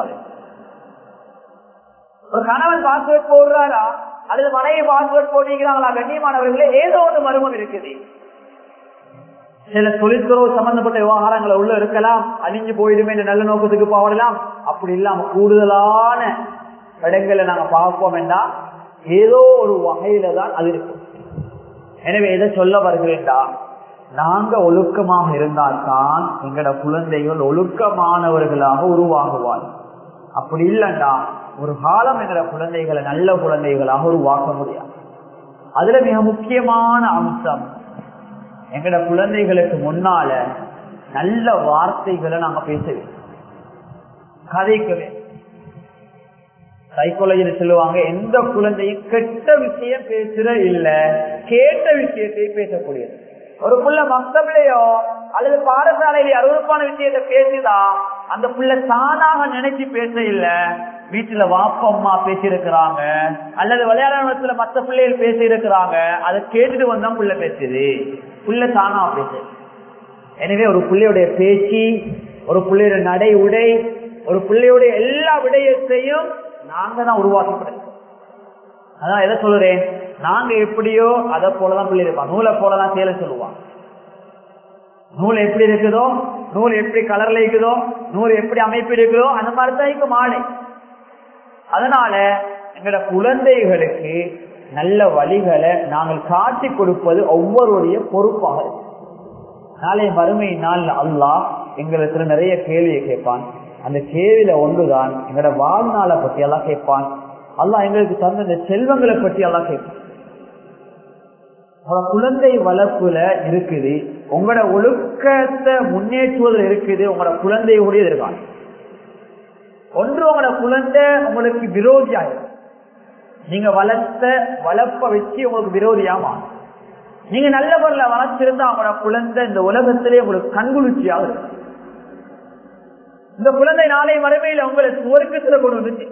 ஒரு கணவன் பாஸ்வேர்ட் போடுறாரா அல்லது மனைவி பாஸ்வேர்ட் போட்டிருக்கிறாங்களா கண்ணியமானவர்களே ஏதோ ஒன்று மர்மம் இருக்குது சில தொழிற்துறவு சம்பந்தப்பட்ட விவகாரங்களை உள்ள இருக்கலாம் அழிஞ்சு போயிடுமே என்ற நல்ல நோக்கத்துக்கு போகலாம் அப்படி இல்லாம கூடுதலான இடங்களை நாங்க பார்ப்போம் என்றால் ஏதோ ஒரு வகையில தான் அது இருக்கும் எனவே எதை சொல்ல வருகிறேன்டா நாங்க ஒழுக்கமாக இருந்தால்தான் எங்கட குழந்தைகள் ஒழுக்கமானவர்களாக உருவாகுவார் அப்படி இல்லைண்டா ஒரு காலம் எங்கட குழந்தைகளை நல்ல குழந்தைகளாக உருவாக்க முடியாது அதுல மிக முக்கியமான அம்சம் எங்கட குழந்தைகளுக்கு முன்னால நல்ல வார்த்தைகளை நாங்க பேச வேண்டும் கதைக்கவே சைக்காலஜியில் சொல்லுவாங்க எந்த குழந்தையும் கெட்ட விஷயம் பேசுற இல்ல கேட்ட விஷயத்தை பேசக்கூடியது ஒரு புள்ள மக்தபிலையோ அல்லது பாடசாலையில அருவப்பான விஷயத்தை பேசுதா அந்த புள்ள தானாக நினைச்சு பேச இல்ல வீட்டுல வாப்பம்மா பேசியிருக்கிறாங்க அல்லது விளையாடத்துல மத்த பிள்ளைகள் பேசி இருக்கிறாங்க அதை கேட்டுட்டு வந்தா புள்ள பேசுது புள்ள தானா பேசு எனவே ஒரு பிள்ளையுடைய பேச்சு ஒரு பிள்ளையோட நடை உடை ஒரு பிள்ளையுடைய எல்லா விடயத்தையும் நாங்க தான் உருவாக்கப்படுறோம் அதான் எதை சொல்றேன் நாங்க எப்படியோ அதை போலதான் பிள்ளை இருப்பான் நூலை போலதான் சேலை சொல்லுவான் நூல் எப்படி இருக்குதோ நூல் எப்படி கலர்ல இருக்குதோ நூல் எப்படி அமைப்பு இருக்குதோ அந்த மாதிரி தான் இருக்கு மாலை அதனால எங்களோட குழந்தைகளுக்கு நல்ல வழிகளை நாங்கள் காட்டி கொடுப்பது ஒவ்வொருடைய பொறுப்பாக இருக்கு நாளைய மறுமை நாள் அல்லாஹ் எங்களுக்கு நிறைய கேள்வியை கேட்பான் அந்த கேள்வியில ஒன்றுதான் எங்களோட வாழ்நாளை பத்தி எல்லாம் கேட்பான் அல்லாஹ் எங்களுக்கு தந்த இந்த செல்வங்களை பற்றி எல்லாம் கேட்பான் குழந்தை வளர்ப்புல இருக்குது உங்களோட ஒழுக்கத்தை முன்னேற்றுவதில் இருக்குது உங்களோட குழந்தையுடைய எதிர்காலம் ஒன்று உங்களோட குழந்தை உங்களுக்கு விரோதியாயிரும் நீங்க வளர்த்த வளர்ப்ப வச்சு உங்களுக்கு விரோதியாமா நீங்க நல்ல பொருளை வளர்ச்சிருந்தா அவங்களோட குழந்தை இந்த உலகத்திலே உங்களுக்கு கண்குளிர்ச்சியாக இருக்கும் இந்த குழந்தை நாளை மறுமையில உங்களை சுவர்க்கத்துல கொண்டு வந்துச்சு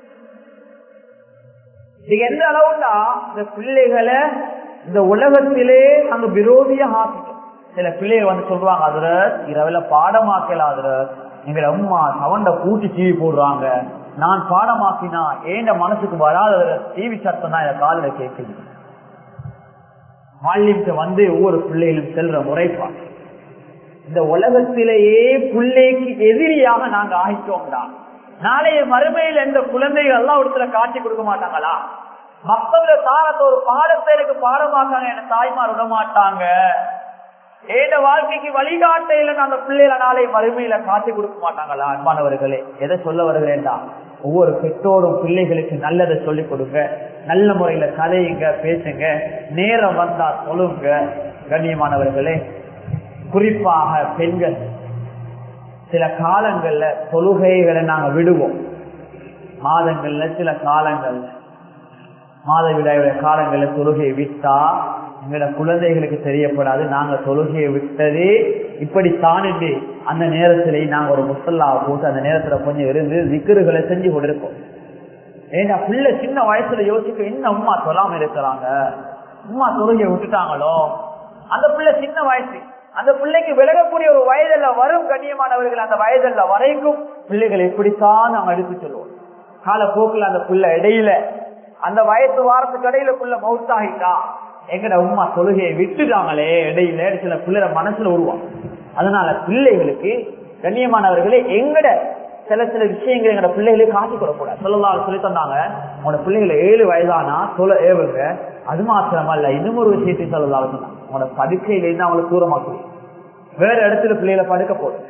இது எந்த அளவுண்டா இந்த பிள்ளைகளை இந்த உலகத்திலே அங்க விரோதியா ஆக்கிட்டோம் சில பிள்ளைகள் வந்து சொல்றாங்க அதுல இரவுல பாடமாக்கல அதுல எங்களை அம்மா சவண்ட கூட்டி டிவி போடுறாங்க நான் பாடமாக்கினா ஏண்ட மனசுக்கு வராத டிவி சத்தம் தான் என் காலில கேட்குது மாலியத்தை வந்து ஒவ்வொரு பிள்ளைகளும் செல்ற முறைப்பாடு இந்த உலகத்திலேயே பிள்ளைக்கு எதிரியாக நாங்க ஆகிட்டோம்டா நாளைய மறுமையில் எந்த குழந்தைகள் எல்லாம் இடத்துல காட்சி கொடுக்க மாட்டாங்களா மக்கள தாரத்தை ஒரு பாடத்தை எனக்கு பாடமாக்காங்க என தாய்மார் விட மாட்டாங்க ஏத வாழ்க்கைக்கு வழிகாட்டையில அந்த பிள்ளைகளை நாளை மறுமையில காட்டி கொடுக்க மாட்டாங்களா அன்பானவர்களே எதை சொல்ல வருகிறேன்டா ஒவ்வொரு பெற்றோரும் பிள்ளைகளுக்கு நல்லதை சொல்லிக் கொடுங்க நல்ல முறையில கதையுங்க பேசுங்க நேரம் வந்தா சொல்லுங்க கண்ணியமானவர்களே குறிப்பாக பெண்கள் சில காலங்கள்ல தொழுகைகளை நாங்க விடுவோம் மாதங்கள்ல சில காலங்கள்ல மாத விடாயுடைய காலங்கள்ல தொழுகையை விட்டா எங்களோட குழந்தைகளுக்கு தெரியப்படாது நாங்க தொழுகையை விட்டது இப்படி தானிட்டு அந்த நேரத்திலே நாங்க ஒரு முசல்லாவை போட்டு அந்த நேரத்துல கொஞ்சம் இருந்து விக்கிறுகளை செஞ்சு கொண்டிருப்போம் ஏன்னா பிள்ளை சின்ன வயசுல யோசிக்க இன்னும் அம்மா சொல்லாம இருக்கிறாங்க அம்மா தொழுகையை விட்டுட்டாங்களோ அந்த பிள்ளை சின்ன வயசு அந்த பிள்ளைக்கு விலகக்கூடிய ஒரு வயதில் வரும் கண்ணியமானவர்கள் அந்த வயதில் வரைக்கும் பிள்ளைகள் எப்படித்தான் நாங்க எடுத்து சொல்லுவோம் காலப்போக்கில் அந்த பிள்ளை இடையில அந்த வயசு வாரத்துக்கு இடையில புள்ள மவுத்தாகிட்டா எங்கட உமா தொழுகையை விட்டுட்டாங்களே இடையில சில பிள்ளைற மனசுல உருவாம் அதனால பிள்ளைகளுக்கு கண்ணியமானவர்களே எங்கட சில சில விஷயங்கள் எங்கட பிள்ளைகளுக்கு காட்டி கொடுக்கூடாது சொல்லலாம் சொல்லி தந்தாங்க உங்களோட பிள்ளைகளை ஏழு வயதானா சொல்ல ஏவுங்க அது மாத்திரமல்ல இன்னும் ஒரு விஷயத்தையும் சொல்லலாம் சொன்னாங்க உங்களோட படுக்கையில இருந்து அவங்களை தூரமாக்கு வேற இடத்துல பிள்ளைகளை படுக்க போடும்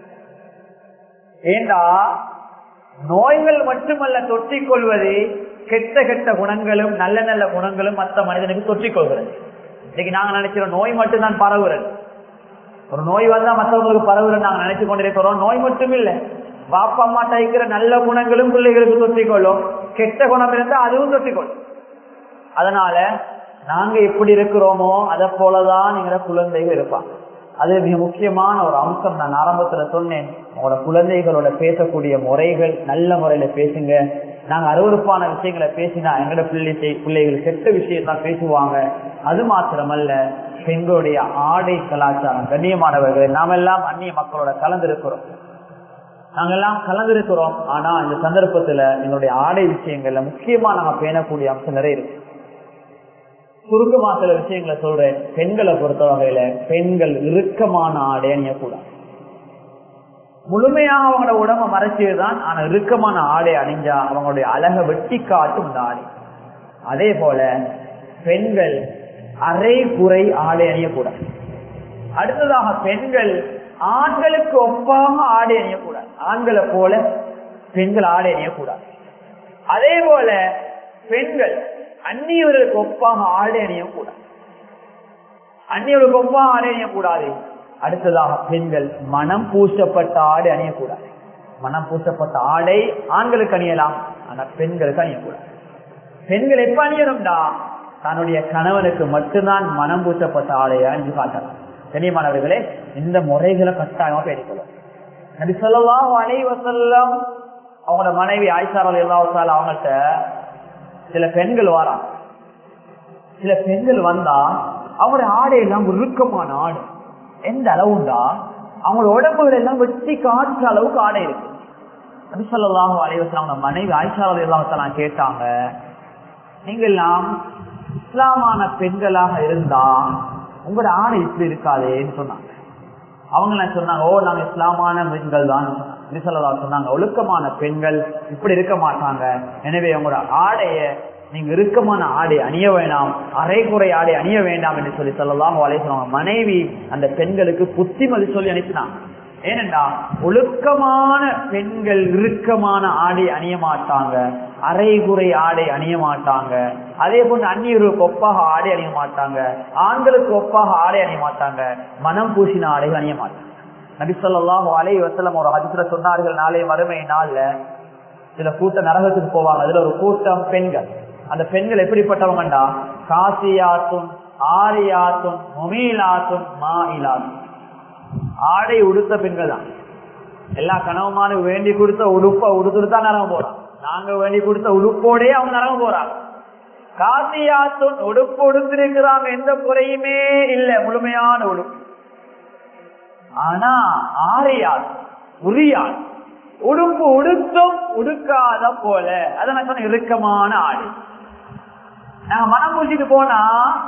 ஏண்டா நோய்கள் மட்டுமல்ல தொற்றிக் கொள்வது கெட்ட கெட்ட குணங்களும் நல்ல நல்ல குணங்களும் மற்ற மனிதனுக்கு தொற்றிக் கொள்கிறது இன்னைக்கு நாங்க நினைக்கிறோம் நோய் மட்டும்தான் பரவுறது ஒரு நோய் வந்தா மற்றவங்களுக்கு பரவுறது நாங்க நினைச்சு கொண்டிருக்கிறோம் நோய் மட்டும் இல்ல பாப்பா அம்மா தைக்கிற நல்ல குணங்களும் பிள்ளைகளுக்கு தொற்றிக்கொள்ளும் கெட்ட குணம் இருந்தா அதுவும் தொற்றிக்கொள்ளும் அதனால நாங்க எப்படி இருக்கிறோமோ அதை போலதான் எங்களோட குழந்தைகள் இருப்பாங்க அது மிக முக்கியமான ஒரு அம்சம் நான் ஆரம்பத்துல சொன்னேன் உங்களோட குழந்தைகளோட பேசக்கூடிய முறைகள் நல்ல முறையில பேசுங்க நாங்க அருவறுப்பான விஷயங்களை பேசினா எங்களோட பிள்ளை பிள்ளைகள் கெட்ட விஷயத்தான் பேசுவாங்க அது மாத்திரமல்ல பெண்களுடைய ஆடை கலாச்சாரம் கண்ணியமானவர்கள் நாமெல்லாம் அந்நிய மக்களோட கலந்திருக்கிறோம் நாங்கெல்லாம் கலந்திருக்கிறோம் ஆனா இந்த சந்தர்ப்பத்துல எங்களுடைய ஆடை விஷயங்கள்ல முக்கியமா நாங்க பேணக்கூடிய அம்சம் நிறைய இருக்கு சுருக்கமா சில விஷயங்களை சொல்றேன் பெண்களை பொறுத்த வகையில பெண்கள் இறுக்கமான ஆடை அணியக்கூடாது முழுமையாக அவங்களோட உடம்ப மறைச்சதுதான் ஆனா இறுக்கமான ஆடை அணிஞ்சா அவங்களுடைய அழக வெட்டி காட்டும் இந்த ஆடை அதே போல பெண்கள் அரை குறை ஆடை அணியக்கூடாது அடுத்ததாக பெண்கள் ஆண்களுக்கு ஒப்பாக ஆடை அணியக்கூடாது ஆண்களை போல பெண்கள் ஆடை அணியக்கூடாது அதே போல பெண்கள் அந்நியவர்களுக்கு ஒப்பாக ஆடை அணியக்கூடாது அந்நியவர்களுக்கு ஒப்பாக ஆடை அணியக்கூடாது அடுத்ததாக பெண்கள் மனம் பூசப்பட்ட ஆடை அணியக்கூடாது மனம் பூசப்பட்ட ஆடை ஆண்களுக்கு அணியலாம் ஆனா பெண்களுக்கு அணியக்கூடாது பெண்கள் எப்ப அணியணும்டா தன்னுடைய கணவனுக்கு மட்டும்தான் மனம் பூசப்பட்ட ஆடையா என்று காட்டலாம் கண்ணியமானவர்களே இந்த முறைகளை கட்டாயமா பேடிக்கொள்ளும் நபி சொல்லலாம் அனைவசல்லம் அவங்களோட மனைவி ஆயிஷாரல் எல்லாத்தால் அவங்கள்ட்ட சில பெண்கள் வாராங்க சில பெண்கள் வந்தா அவங்களுடைய ஆடை எல்லாம் இறுக்கமான ஆடு எந்த அளவுண்டா அவங்களோட உடம்புகள் எல்லாம் வெட்டி காற்ற அளவுக்கு ஆடை இருக்கு நபி சொல்லலாம் அனைவசம் அவங்க மனைவி ஆயிஷாரல் எல்லாத்தாலாம் கேட்டாங்க நீங்க எல்லாம் இஸ்லாமான பெண்களாக இருந்தா உங்களோட ஆணை இப்படி இருக்காதேன்னு சொன்னாங்க அவங்க எல்லாம் சொன்னாங்க ஓ நாங்க இஸ்லாமான பெண்கள் தான் சொன்னாங்க ஒழுக்கமான பெண்கள் இப்படி இருக்க மாட்டாங்க எனவே உங்களோட ஆடைய நீங்க இறுக்கமான ஆடை அணிய வேண்டாம் அரை குறை ஆடை அணிய வேண்டாம் என்று சொல்லி சொல்லலாம் சொன்னாங்க மனைவி அந்த பெண்களுக்கு புத்திமதி சொல்லி அனுப்பினாங்க ஏனென்றா ஒழுக்கமான பெண்கள் இறுக்கமான ஆடை அணிய மாட்டாங்க அரை குறை ஆடை அணிய மாட்டாங்க அதே போன்று அந்நியர்களுக்கு ஒப்பாக ஆடை அணிய மாட்டாங்க ஆண்களுக்கு ஒப்பாக ஆடை அணிய மாட்டாங்க மனம் பூசின ஆடைகள் அணிய மாட்டாங்க நபிசல்லாஹு அலை வசலம் ஒரு அதிசல சொன்னார்கள் நாளை மறுமை நாள்ல சில கூட்டம் நரகத்துக்கு போவாங்க அதுல ஒரு கூட்டம் பெண்கள் அந்த பெண்கள் எப்படிப்பட்டவங்கண்டா காசியாத்தும் ஆரியாத்தும் முமீலாத்தும் மாயிலாத்தும் ஆடை உடுத்த பெண்கள் தான் எல்லா கனவுமான வேண்டி கொடுத்த உடுப்ப உடுத்துட்டு தான் நரகம் போறான் நாங்க வேண்டி கொடுத்த உடுப்போடே அவங்க நரகம் போறாங்க காசியாத்தும் உடுப்பு உடுத்திருக்கிறாங்க எந்த குறையுமே இல்ல முழுமையான உடுப்பு ஆனா ஆரியால் உரியால் உடுப்பு உடுத்தும் உடுக்காத போல அதை நான் சொன்ன இறுக்கமான ஆடு நாங்க மனம் பூசிட்டு போனா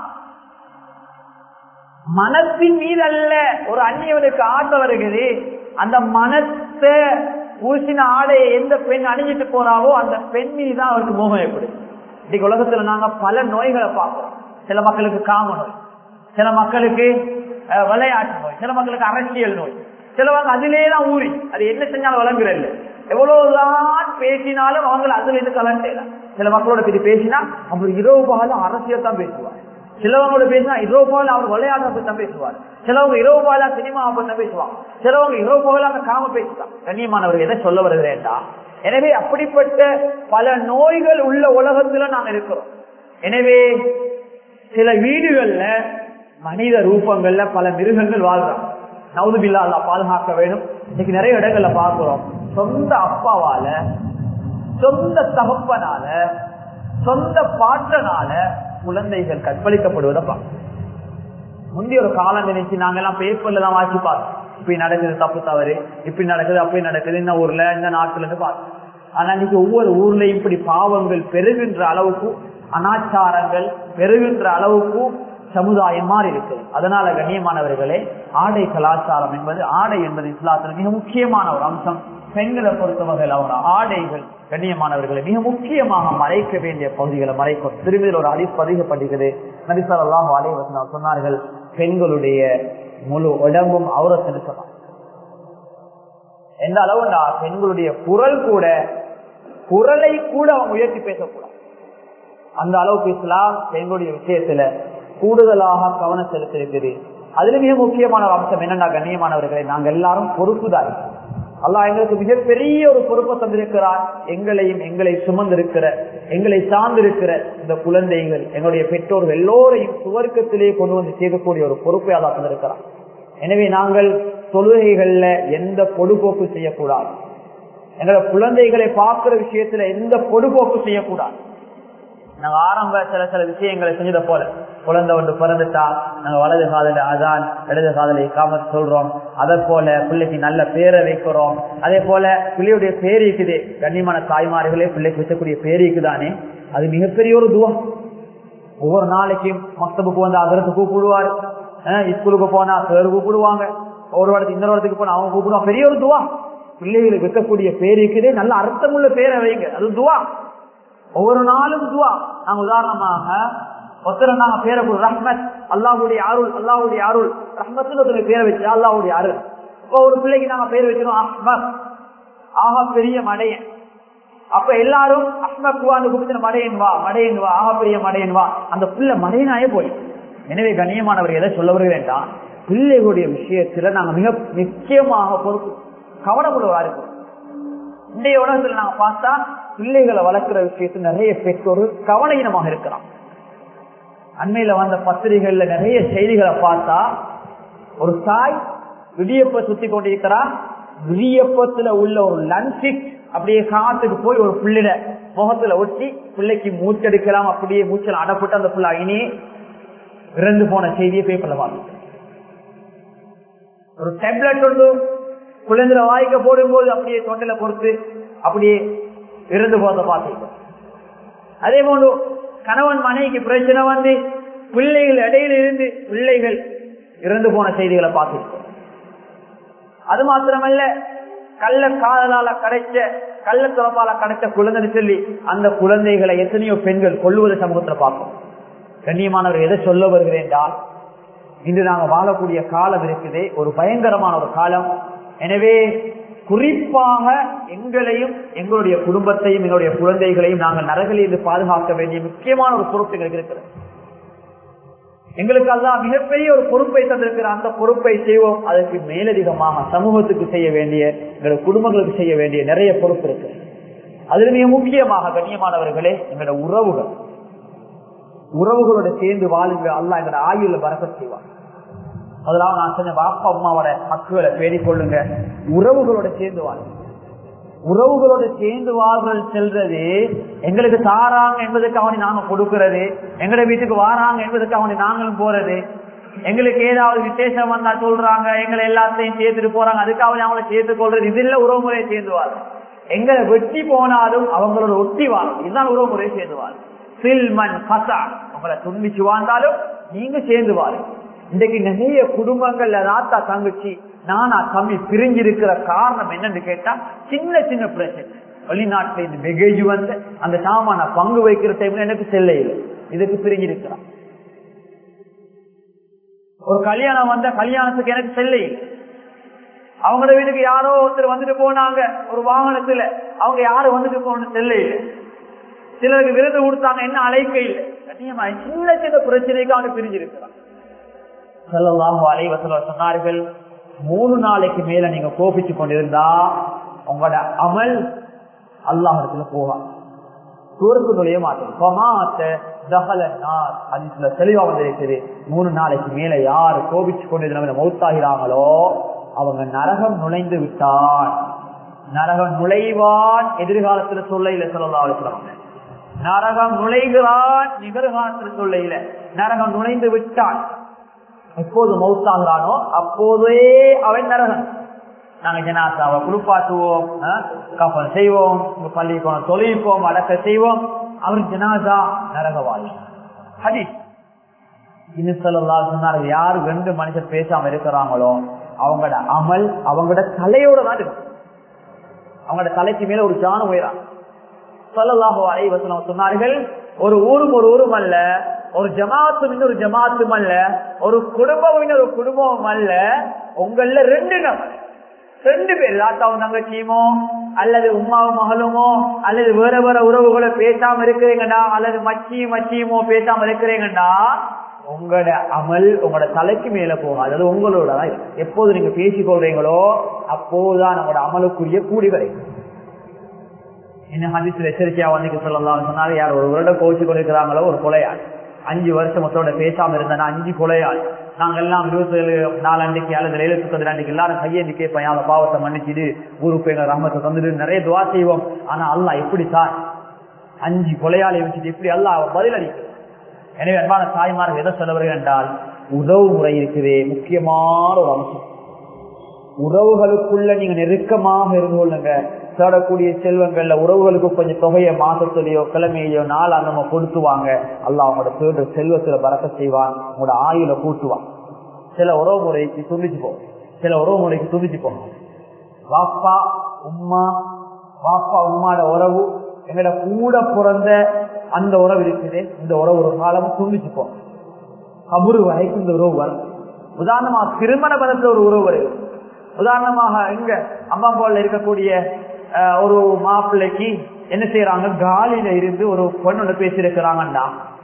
மனத்தின் மீது அல்ல ஒரு அந்நியவனுக்கு ஆசை வருகிறது அந்த மனத்தை பூசின ஆடையை எந்த பெண் அணிஞ்சிட்டு போறாவோ அந்த பெண் மீது தான் அவருக்கு மோகம் ஏற்படுது இன்னைக்கு உலகத்துல நாங்க பல நோய்களை பார்க்கிறோம் சில மக்களுக்கு காம நோய் சில மக்களுக்கு விளையாட்டு நோய் சில மக்களுக்கு அரசியல் நோய் சிலவங்க அதிலே தான் ஊறி அது என்ன செஞ்சாலும் வழங்குறது எவ்வளவுதான் பேசினாலும் அவங்க அதுல இருந்து கலண்டேல சில மக்களோட பத்தி பேசினா அவங்க இரவு பகலும் அரசியல் தான் பேசுவார் சிலவங்களோட பேசினா இரவு பகல அவர் விளையாட பத்தி தான் பேசுவார் சிலவங்க இரவு பகலா சினிமா பத்தி தான் பேசுவாங்க சிலவங்க இரவு பகலா அந்த காம பேசுவாங்க கண்ணியமானவர் எதை சொல்ல வருகிறேன்டா எனவே அப்படிப்பட்ட பல நோய்கள் உள்ள உலகத்துல நாங்க இருக்கிறோம் எனவே சில வீடுகள்ல மனித ரூபங்கள்ல பல மிருகங்கள் வாழ்றோம் நவுதுபில்லா அல்லா பாதுகாக்க வேண்டும் இன்னைக்கு நிறைய இடங்கள்ல பாக்குறோம் சொந்த அப்பாவால சொந்த தகப்பனால சொந்த பாட்டனால குழந்தைகள் கற்பழிக்கப்படுவதை பார்க்கணும் முந்தைய ஒரு காலம் நினைச்சு நாங்க எல்லாம் பேப்பர்ல தான் வாசி பார்த்தோம் இப்படி நடக்குது தப்பு தவறு இப்படி நடக்குது அப்படி நடக்குது இந்த ஊர்ல இந்த நாட்டுல இருந்து பார்த்தோம் ஆனா இன்னைக்கு ஒவ்வொரு ஊர்லயும் இப்படி பாவங்கள் பெருகின்ற அளவுக்கு அனாச்சாரங்கள் பெருகின்ற அளவுக்கு சமுதாயம் மாறி இருக்குது அதனால கண்ணியமானவர்களே ஆடை கலாச்சாரம் என்பது ஆடை என்பது இஸ்லாத்தில் மிக முக்கியமான ஒரு அம்சம் பெண்களை பொறுத்த வகையில் அவங்க ஆடைகள் கண்ணியமானவர்களை மிக முக்கியமாக மறைக்க வேண்டிய பகுதிகளை மறைக்கும் திரும்பியில் ஒரு அடி பதிகப்படுகிறது நபிசல்லாம் அலை வசனம் சொன்னார்கள் பெண்களுடைய முழு உடம்பும் அவரத்தின்னு சொன்னார் எந்த அளவுண்டா பெண்களுடைய குரல் கூட குரலை கூட அவங்க உயர்த்தி பேசக்கூடாது அந்த அளவுக்கு இஸ்லாம் பெண்களுடைய விஷயத்துல கூடுதலாக கவனம் செலுத்திருக்குது அதுல மிக முக்கியமான ஒரு அம்சம் என்னன்னா கண்ணியமானவர்களை நாங்க எல்லாரும் பொறுப்புதாரி அல்லாஹ் எங்களுக்கு மிகப்பெரிய ஒரு பொறுப்பை தந்திருக்கிறார் எங்களையும் எங்களை சுமந்திருக்கிற எங்களை சார்ந்திருக்கிற இந்த குழந்தைகள் எங்களுடைய பெற்றோர்கள் எல்லோரையும் சுவர்க்கத்திலே கொண்டு வந்து சேர்க்கக்கூடிய ஒரு பொறுப்பை அல்லாஹ் தந்திருக்கிறார் எனவே நாங்கள் தொழுகைகள்ல எந்த பொடுபோக்கு செய்யக்கூடாது எங்களோட குழந்தைகளை பார்க்கிற விஷயத்துல எந்த பொடுபோக்கு செய்யக்கூடாது நாங்க ஆரம்ப சில சில விஷயங்களை செஞ்சத போல குழந்தை ஒன்று பிறந்துட்டா நாங்க வலது காதல அதான் இடது காதலை காம சொல்றோம் அதே போல பிள்ளைக்கு நல்ல பேரை வைக்கிறோம் அதே போல பிள்ளையுடைய பேர் இருக்குது கண்ணியமான தாய்மார்களே பிள்ளைக்கு வைக்கக்கூடிய பேர் இருக்குதானே அது மிகப்பெரிய ஒரு துவம் ஒவ்வொரு நாளைக்கும் மக்தபுக்கு வந்து அதற்கு கூப்பிடுவார் ஸ்கூலுக்கு போனா பேர் கூப்பிடுவாங்க ஒரு இடத்துக்கு இன்னொரு இடத்துக்கு போனா அவங்க கூப்பிடுவாங்க பெரிய ஒரு துவா பிள்ளைகளுக்கு வைக்கக்கூடிய பேர் இருக்குது நல்ல அர்த்தமுள்ள பேரை வைங்க அது துவா ஒவ்வொரு நாளும் துவா நாங்க உதாரணமாக ஒருத்தர நாங்க பேரை ரஹ்மத் அல்லாவுடைய அருள் அல்லாவுடைய அருள் ரஹ்மத்துன்னு ஒருத்தர் பேரை வச்சு அல்லாவுடைய அருள் ஒரு பிள்ளைக்கு நாங்க பேர் வச்சிருக்கோம் அஹ்மத் ஆக பெரிய மடையன் அப்ப எல்லாரும் அஹ்மத்வான்னு கூப்பிட்டு மடையன் வா மடையன் வா ஆக பெரிய மடையன் வா அந்த பிள்ளை மடையனாயே போய் எனவே கண்ணியமானவர் எதை சொல்ல வருகிறேன்டா பிள்ளைகளுடைய விஷயத்துல நாங்க மிக முக்கியமாக பொறுப்பு கவனமுள்ளவா இருக்கும் இன்றைய உலகத்துல நாங்க பார்த்தா பிள்ளைகளை வளர்க்கிற விஷயத்தில் நிறைய பெற்றோர் கவனீனமாக இருக்கிறான் அண்மையில வந்த பத்திரிகைகள்ல நிறைய செய்திகளை பார்த்தா ஒரு தாய் விடியப்ப சுத்தி கொண்டிருக்கிறார் விடியப்பத்துல உள்ள ஒரு லன்சிக் அப்படியே காத்துக்கு போய் ஒரு பிள்ளைட முகத்துல ஒட்டி பிள்ளைக்கு மூச்செடுக்கலாம் அப்படியே மூச்சல் அடப்பட்டு அந்த பிள்ளை இனி இறந்து போன செய்தியை பேப்பர்ல பார்த்து ஒரு டேப்லெட் ஒன்று குழந்தைல வாய்க்க போடும்போது அப்படியே தொண்டையில பொறுத்து அப்படியே இறந்து போறத பார்த்துருக்கோம் அதே போன்று கணவன் மனைவிக்கு பிரச்சனை வந்து பிள்ளைகள் இடையில இருந்து பிள்ளைகள் இறந்து போன செய்திகளை பார்த்திருக்கோம் அது மாத்திரமல்ல கள்ள காதலால கிடைச்ச கள்ள துறப்பால கிடைச்ச குழந்தைன்னு சொல்லி அந்த குழந்தைகளை எத்தனையோ பெண்கள் கொள்ளுவது சமூகத்துல பார்ப்போம் கண்ணியமானவர் எதை சொல்ல வருகிறேன் என்றால் இன்று நாங்க வாழக்கூடிய காலம் இருக்குது ஒரு பயங்கரமான ஒரு காலம் எனவே குறிப்பாக எங்களையும் எங்களுடைய குடும்பத்தையும் எங்களுடைய குழந்தைகளையும் நாங்கள் நரகளிலிருந்து பாதுகாக்க வேண்டிய முக்கியமான ஒரு பொறுப்பு எங்களுக்கு இருக்கிறது எங்களுக்கு அல்லா மிகப்பெரிய ஒரு பொறுப்பை தந்திருக்கிற அந்த பொறுப்பை செய்வோம் அதற்கு மேலதிகமாக சமூகத்துக்கு செய்ய வேண்டிய எங்களுடைய குடும்பங்களுக்கு செய்ய வேண்டிய நிறைய பொறுப்பு இருக்கு அதில் மிக முக்கியமாக கண்ணியமானவர்களே எங்களோட உறவுகள் உறவுகளோட சேர்ந்து வாழுங்க அல்லா எங்களோட ஆயுள பறக்க செய்வார் அதெல்லாம் நான் சொன்ன பாப்பா அம்மாவோட ஹக்குகளை பேடிக் கொள்ளுங்க உறவுகளோட சேர்ந்து வாழுங்க உறவுகளோட சேர்ந்து வாழ்கள் செல்றது எங்களுக்கு தாராங்க என்பதற்கு அவனை நாங்க கொடுக்கிறது எங்கட வீட்டுக்கு வாராங்க என்பதற்கு அவனை நாங்களும் போறது எங்களுக்கு ஏதாவது விசேஷம் வந்தா சொல்றாங்க எங்களை எல்லாத்தையும் சேர்த்துட்டு போறாங்க அதுக்காக அவங்களை சேர்த்து கொள்றது இது இல்ல உறவு முறையை சேர்ந்து வாழும் எங்களை வெட்டி போனாலும் அவங்களோட ஒட்டி வாழும் இதுதான் உறவு முறையை சேர்ந்து வாழும் சில்மன் பசா உங்களை துண்டிச்சு வாழ்ந்தாலும் நீங்க சேர்ந்து வாழும் இன்றைக்கு நிறைய குடும்பங்கள்ல ராத்தா தங்கச்சி நானா தம்பி பிரிஞ்சிருக்கிற காரணம் என்னன்னு கேட்டா சின்ன சின்ன பிரச்சனை வெளிநாட்டுல இந்த வெகேஜ் வந்து அந்த சாமான பங்கு வைக்கிற டைம்ல எனக்கு செல்ல இல்லை இதுக்கு பிரிஞ்சிருக்கிறான் ஒரு கல்யாணம் வந்த கல்யாணத்துக்கு எனக்கு செல்ல இல்லை அவங்களோட வீட்டுக்கு யாரோ ஒருத்தர் வந்துட்டு போனாங்க ஒரு வாகனத்துல அவங்க யாரும் வந்துட்டு போன செல்ல இல்லை சிலருக்கு விருது கொடுத்தாங்க என்ன அழைக்க இல்லை கண்ணியமா சின்ன சின்ன பிரச்சனைக்கு அவனுக்கு பிரிஞ்சிருக்கிறான் செல்லலாம் அலைவசல சொன்னார்கள் மூணு நாளைக்கு மேல நீங்க கோபிச்சு கொண்டிருந்தா உங்களோட அமல் அல்லாஹத்துல போவாங்க சூருக்கு நுழைய மாட்டேன் தெளிவா வந்திருக்குது மூணு நாளைக்கு மேல யாரு கோபிச்சு கொண்டு மௌத்தாகிறாங்களோ அவங்க நரகம் நுழைந்து விட்டான் நரகம் நுழைவான் எதிர்காலத்துல சொல்ல இல்ல சொல்லலாம் நரகம் நுழைகிறான் நிகழ்காலத்துல சொல்ல இல்ல நரகம் நுழைந்து விட்டான் எப்போது மௌத்தாகிறானோ அப்போதே அவன் நரகன் நாங்க ஜனாசாவை குளிப்பாட்டுவோம் கப்பல் செய்வோம் பள்ளிக்கோணம் தொழில்ப்போம் அடக்க செய்வோம் அவர் ஜனாசா நரகவாதி ஹதி இன்னும் சொன்னார்கள் யார் ரெண்டு மனுஷர் பேசாம இருக்கிறாங்களோ அவங்களோட அமல் அவங்களோட தலையோட தான் இருக்கும் அவங்களோட தலைக்கு மேல ஒரு ஜானம் உயரா சொல்லலாகோ அலைவசனம் சொன்னார்கள் ஒரு ஊரும் ஒரு ஊரும் அல்ல ஒரு ஜமாத்தும் இன்னொரு ஜமாத்தும் அல்ல ஒரு குடும்பம் இன்னொரு குடும்பமும் அல்ல உங்கள ரெண்டு நபர் ரெண்டு பேர் தாத்தாவும் தங்கச்சியுமோ அல்லது உமாவும் மகளுமோ அல்லது வேற வேற உறவுகளை பேசாம இருக்கிறீங்கடா அல்லது மச்சியும் மச்சியுமோ பேசாம இருக்கிறீங்கடா உங்களோட அமல் உங்களோட தலைக்கு மேல போகாது அது உங்களோட தான் எப்போது நீங்க பேசிக் கொள்றீங்களோ அப்போதுதான் நம்மளோட அமலுக்குரிய கூடி கிடைக்கும் என்ன ஹதிசில் எச்சரிக்கையா வந்து சொல்லலாம் சொன்னாலும் யார் ஒரு வருடம் கோவிச்சு கொண்டிருக்கிறாங்களோ ஒரு கொலையாள் அஞ்சு வருஷம் மொத்தோட பேசாம இருந்தா அஞ்சு கொலையாள் நாங்க எல்லாம் இருபத்தி ஏழு நாலண்டைக்கு அல்லது எழுபத்தி பதினாண்டுக்கு எல்லாரும் கையேந்தி கேட்பேன் அந்த பாவத்தை மன்னிச்சுடு ஊருக்கு எங்க ரம்மத்தை தந்துட்டு நிறைய துவா செய்வோம் ஆனா அல்லா எப்படி சார் அஞ்சு கொலையாளி வச்சுட்டு எப்படி அல்லா பதில் அளிக்கும் எனவே அன்பான தாய்மார்கள் எதை சொல்ல வருகிறேன் என்றால் உறவு முறை இருக்குதே முக்கியமான ஒரு அம்சம் உறவுகளுக்குள்ள நீங்க நெருக்கமாக இருந்து கொள்ளுங்க தேடக்கூடிய செல்வங்கள்ல உறவுகளுக்கு கொஞ்சம் தொகையை மாசத்திலேயோ கிழமையிலையோ நாள் நம்ம கொடுத்துவாங்க அல்ல அவங்களோட தேடுற செல்வத்துல பறக்க செய்வான் உங்களோட ஆயுள கூட்டுவான் சில உறவு முறைக்கு துண்டிச்சு போகும் சில உறவு முறைக்கு துண்டிச்சு போகும் வாப்பா உம்மா வாப்பா உம்மாட உறவு எங்களோட கூட பிறந்த அந்த உறவு இருக்குது இந்த உறவு ஒரு காலம் துண்டிச்சு போகும் கபுரு வரைக்கும் இந்த உறவு வரும் உதாரணமா திருமண பதத்துல ஒரு உறவு வருது உதாரணமாக இங்க அம்மாபாவில் இருக்கக்கூடிய ஒரு மாப்பிள்ளைக்கு என்ன செய்யறாங்க காலியில இருந்து ஒரு பொண்ணோட பேசியிருக்கிறாங்கண்டா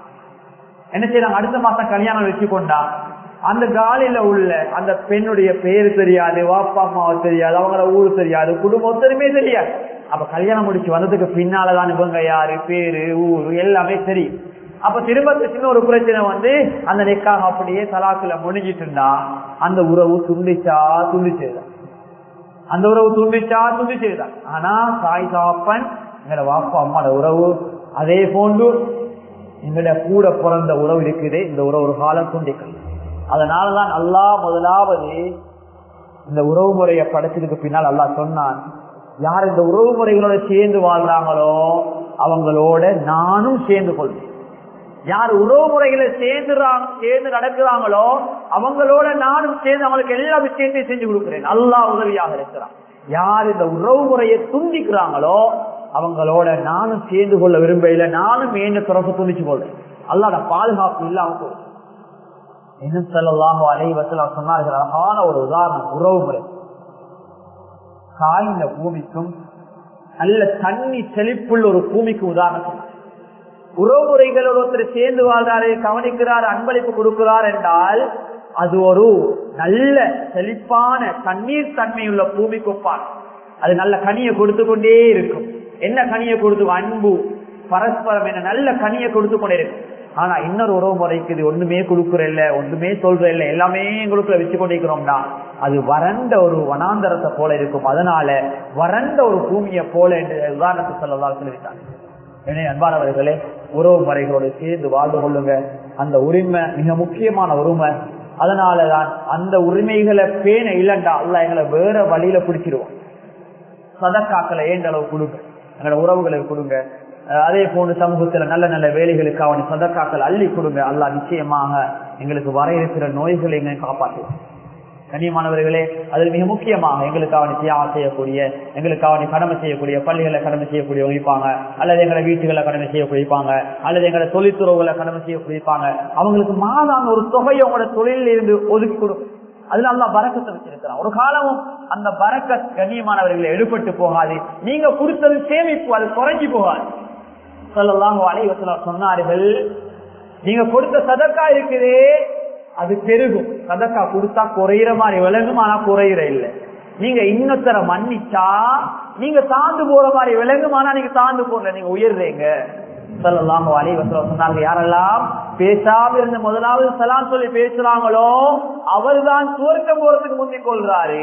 என்ன செய்யறாங்க அடுத்த மாசம் கல்யாணம் வச்சு கொண்டா அந்த காலில உள்ள அந்த பெண்ணுடைய பேரு தெரியாது வாப்பா அம்மாவை தெரியாது அவங்கள ஊரு தெரியாது குடும்பத்தருமே தெரியாது அப்ப கல்யாணம் முடிச்சு வந்ததுக்கு பின்னாலதான் இவங்க யாரு பேரு ஊரு எல்லாமே தெரியும் அப்ப திரும்ப சின்ன ஒரு பிரச்சனை வந்து அந்த நெக்காக அப்படியே தலாக்குல முடிஞ்சிட்டு இருந்தா அந்த உறவு துண்டிச்சா துண்டிச்சுதான் அந்த உறவு துண்டிச்சா துண்டிச்சுதான் ஆனா தாய் தாப்பன் எங்களோட வாப்பா அம்மாட உறவு அதே போன்று எங்களோட கூட பிறந்த உறவு இருக்குது இந்த உறவு ஒரு காலம் துண்டிக்கணும் அதனாலதான் அல்லா முதலாவது இந்த உறவு முறையை படைச்சதுக்கு பின்னால் அல்லா சொன்னான் யார் இந்த உறவு முறைகளோட சேர்ந்து வாழ்றாங்களோ அவங்களோட நானும் சேர்ந்து கொள்வேன் யார் உறவு முறைகளை சேர்ந்து சேர்ந்து நடக்கிறாங்களோ அவங்களோட நானும் சேர்ந்து அவங்களுக்கு எல்லா விஷயத்தையும் செஞ்சு கொடுக்கிறேன் அல்லா உதவியாக இருக்கிறான் யார் இந்த உறவு முறையை துண்டிக்கிறாங்களோ அவங்களோட நானும் சேர்ந்து கொள்ள விரும்பல நானும் என்ன துறப்பு துண்டிச்சு கொள்றேன் அல்லாட பாதுகாப்பு இல்லாம போகும் இன்னும் செல்லாக அலைவசல் சொன்னார்கள் அழகான ஒரு உதாரணம் உறவு முறை காய்ந்த பூமிக்கும் நல்ல தண்ணி செழிப்புள்ள ஒரு பூமிக்கு உதாரணம் சொன்னார் உறவுமுறைகளோடு ஒருத்தர் சேர்ந்து வாழ்றாரு கவனிக்கிறார் அன்பளிப்பு கொடுக்கிறார் என்றால் அது ஒரு நல்ல செழிப்பான தண்ணீர் தன்மையுள்ள பூமிக்கு ஒப்பார் அது நல்ல கனியை கொடுத்து கொண்டே இருக்கும் என்ன கனியை கொடுத்து அன்பு பரஸ்பரம் என்ன நல்ல கனியை கொடுத்து கொண்டே இருக்கும் ஆனா இன்னொரு உறவு முறைக்கு இது ஒண்ணுமே கொடுக்குற இல்ல ஒண்ணுமே சொல்ற இல்ல எல்லாமே எங்களுக்குள்ள வச்சு கொண்டிருக்கிறோம்னா அது வறண்ட ஒரு வனாந்தரத்தை போல இருக்கும் அதனால வறண்ட ஒரு பூமியை போல என்று உதாரணத்தை சொல்லலாம் சொல்லிவிட்டாங்க எனவே அன்பானவர்களே உறவு முறைகளோடு சேர்ந்து வாழ்ந்து கொள்ளுங்க அந்த உரிமை மிக முக்கியமான உரிமை அதனாலதான் அந்த உரிமைகளை பேண இல்லைண்டா அல்ல எங்களை வேற வழியில பிடிச்சிருவோம் சதக்காக்களை ஏண்ட அளவு கொடுங்க எங்களோட உறவுகளை கொடுங்க அதே போன்று சமூகத்துல நல்ல நல்ல வேலைகளுக்கு அவன் சதக்காக்கள் அள்ளி கொடுங்க அல்லா நிச்சயமாக எங்களுக்கு வர இருக்கிற நோய்களை எங்களை காப்பாற்றுவோம் கண்ணியமானவர்களே அதில் மிக முக்கியமாக எங்களுக்கு அவனை தியாகம் செய்யக்கூடிய எங்களுக்கு அவனை கடமை செய்யக்கூடிய பள்ளிகளை கடமை செய்யக்கூடிய வைப்பாங்க அல்லது எங்களை வீட்டுகளை கடமை செய்ய குடிப்பாங்க அல்லது எங்களை தொழில்துறவுகளை கடமை செய்ய குடிப்பாங்க அவங்களுக்கு மாதாந்த ஒரு தொகையை உங்களோட தொழிலில் இருந்து ஒதுக்கி கொடுக்கும் அதுல அல்லா பறக்கத்தை வச்சிருக்கிறான் ஒரு காலமும் அந்த பறக்க கண்ணியமானவர்களை எடுபட்டு போகாது நீங்க கொடுத்தது சேமிப்பு அது குறைஞ்சி போகாது சொல்லலாம் அலைவசல சொன்னார்கள் நீங்க கொடுத்த சதக்கா இருக்குதே அது பெருகும் சதக்கா கொடுத்தா குறையிற மாதிரி விளங்கும் ஆனா குறையிற இல்லை நீங்க இன்னொருத்தர மன்னிச்சா நீங்க தாண்டு போற மாதிரி விளங்கும் ஆனா நீங்க தாண்டு போற நீங்க உயர்றீங்க சொல்லலாம் சொன்னாங்க யாரெல்லாம் பேசாம இருந்த முதலாவது சலாம் சொல்லி பேசுறாங்களோ அவர்தான் சுவர்க்கம் போறதுக்கு முந்திக் கொள்றாரு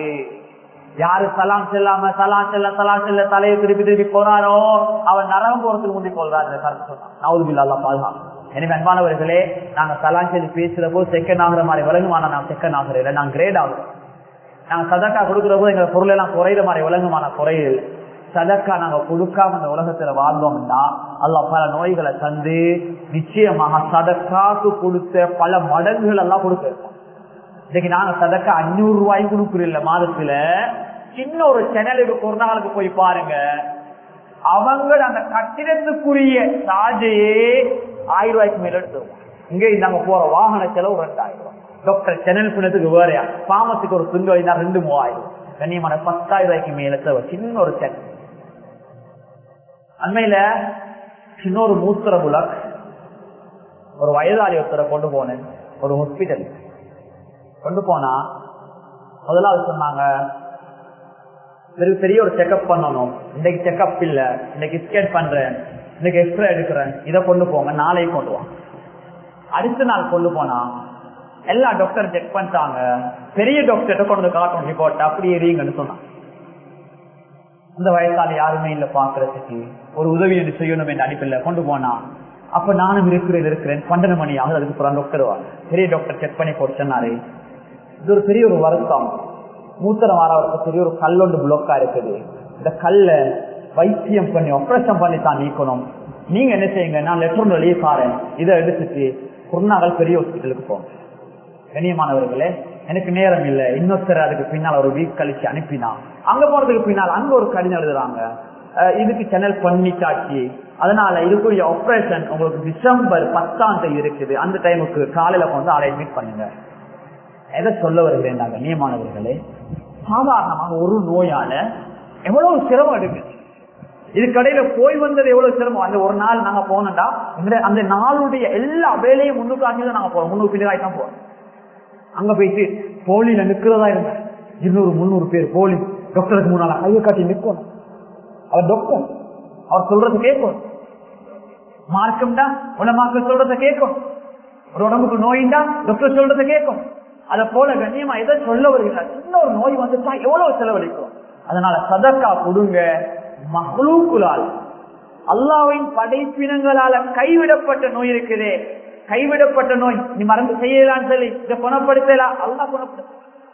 யாரு சலாம் செல்லாம சலாம் செல்ல சலாம் செல்ல தலையை திருப்பி திருப்பி போறாரோ அவர் நரகம் போறதுக்கு முந்திக் கொள்றாரு நவுதுபில்லா பாதுகாப்பு எனவே அன்பானவர்களே நாங்க சலாம் செய்து பேசுற போது செகண்ட் ஆகுற மாதிரி விளங்குமானா நான் செகண்ட் ஆகுற இல்லை நான் கிரேட் ஆகுறோம் நாங்க சதக்கா கொடுக்குற போது எங்க பொருள் எல்லாம் குறையிற மாதிரி விளங்குமான குறையில இல்லை சதக்கா நாங்க கொடுக்காம இந்த உலகத்துல வாழ்ந்தோம்னா அல்ல பல நோய்களை தந்து நிச்சயமாக சதக்காக்கு கொடுத்த பல மடங்குகள் எல்லாம் கொடுக்க இன்னைக்கு நாங்க சதக்கா அஞ்சூறு ரூபாய் கொடுக்குறோம் மாதத்துல சின்ன ஒரு சேனலுக்கு ஒரு நாளுக்கு போய் பாருங்க அவங்க அந்த கட்டிடத்துக்குரிய சார்ஜையே ஆயிரம் ரூபாய்க்கு மேல எடுத்து இங்க நாங்க போற வாகன செலவு ரெண்டாயிரம் ரூபாய் டாக்டர் சென்னல் பின்னத்துக்கு வேறையா பாமத்துக்கு ஒரு துண்டு வழினா ரெண்டு மூவாயிரம் கண்ணியமான பத்தாயிரம் ரூபாய்க்கு மேல செலவு சின்ன ஒரு சேனல் அண்மையில சின்ன ஒரு மூத்திர புலக் ஒரு வயதாளி ஒருத்தரை கொண்டு போனேன் ஒரு ஹாஸ்பிட்டல் கொண்டு போனா முதலாவது சொன்னாங்க பெரிய ஒரு செக்அப் பண்ணணும் இன்னைக்கு செக்அப் இல்ல இன்னைக்கு ஸ்கேன் பண்றேன் இன்னைக்கு எக்ஸ்ரே எடுக்கிறேன் இதை கொண்டு போங்க நாளைக்கு கொண்டு வாங்க அடுத்த நாள் கொண்டு போனா எல்லா டாக்டர் செக் பண்ணிட்டாங்க பெரிய டாக்டர் கொண்டு வந்து காட்டும் ரிப்போர்ட் அப்படியே எரியுங்கன்னு சொன்னாங்க அந்த வயசால யாருமே இல்ல பாக்குறதுக்கு ஒரு உதவி என்று செய்யணும் என்ற அடிப்பில் கொண்டு போனா அப்ப நானும் இருக்கிறேன் இருக்கிறேன் பன்னெண்டு மணி ஆகுது அதுக்கு அப்புறம் டாக்டர் வா பெரிய டாக்டர் செக் பண்ணி போட்டு சொன்னாரு இது ஒரு பெரிய ஒரு வருத்தம் மூத்தரம் வரவருக்கு பெரிய ஒரு கல்லொண்டு பிளோக்கா இருக்குது இந்த கல்ல வைத்தியம் பண்ணி ஆபரேஷன் பண்ணி தான் நீக்கணும் நீங்க என்ன செய்யுங்க நான் லெட்டர் வெளியே பாறேன் இதை எடுத்துட்டு குருநாகல் பெரிய ஹாஸ்பிட்டலுக்கு போங்க கண்ணியமானவர்களே எனக்கு நேரம் இல்லை இன்னொருத்தர் அதுக்கு பின்னால் ஒரு வீக் கழிச்சு அனுப்பினா அங்க போறதுக்கு பின்னால் அங்க ஒரு கடிதம் எழுதுறாங்க அஹ் இதுக்கு சேனல் பண்ணிட்டாச்சு அதனால இதுக்குரிய ஆபரேஷன் உங்களுக்கு டிசம்பர் பத்தாம் தேதி இருக்குது அந்த டைமுக்கு காலையில வந்து ஆளை அட்மிட் பண்ணுங்க எதை சொல்ல வருகிறேன் நாங்க நியமானவர்களே சாதாரணமாக ஒரு நோயால எவ்வளவு சிரமம் எடுக்குது இதுக்கடையில போய் வந்தது எவ்வளவு சிரமம் அந்த ஒரு நாள் நாங்க போனோம்டா இந்த அந்த நாளுடைய எல்லா வேலையும் முன்னுக்காட்டி தான் நாங்க போறோம் முன்னூறு பின்னாடி தான் போறோம் அங்க போயிட்டு போலியில நிக்கிறதா இருந்த இருநூறு முந்நூறு பேர் போலி டாக்டருக்கு முன்னால கையை காட்டி நிக்கணும் அவர் டாக்டர் அவர் சொல்றது கேட்கும் மார்க்கம்டா உலமாக்க சொல்றத கேட்கும் ஒரு உடம்புக்கு நோயிண்டா டாக்டர் சொல்றத கேட்கும் அத போல கண்ணியமா எதை சொல்ல வருகிறார் இன்னொரு நோய் வந்துட்டா எவ்வளவு செலவழிக்கும் அதனால சதக்கா கொடுங்க மகளூக்குலால் அல்லாவின் படைப்பினங்களால கைவிடப்பட்ட நோய் இருக்குதே கைவிடப்பட்ட நோய் நீ மறந்து செய்யலான்னு சொல்லி இதை குணப்படுத்தலாம் அல்லா குணப்படுத்த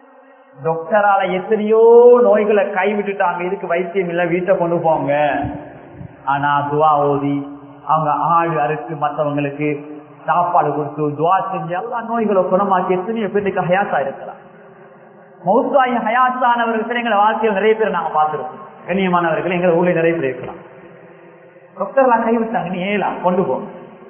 டாக்டரால எத்தனையோ நோய்களை கைவிட்டுட்டாங்க இதுக்கு வைத்தியம் இல்ல வீட்டை கொண்டு போங்க ஆனா துவா ஓதி அவங்க ஆடு அறுத்து மற்றவங்களுக்கு சாப்பாடு கொடுத்து துவா செஞ்சு எல்லா நோய்களை குணமாக்கி எத்தனையோ பேருக்கு ஹயாத்தா இருக்கலாம் மௌத்தாயி ஹயாத்தானவர்கள் எங்களை வாழ்க்கையில் நிறைய பேர் நாங்க பார்த்திருக்கோம் கண்ணியமானவர்கள் எங்களை ஊர்ல நிறைய பேர் இருக்கலாம் டாக்டர்லாம் கைவிட்டாங்க நீ ஏலா கொண்டு போ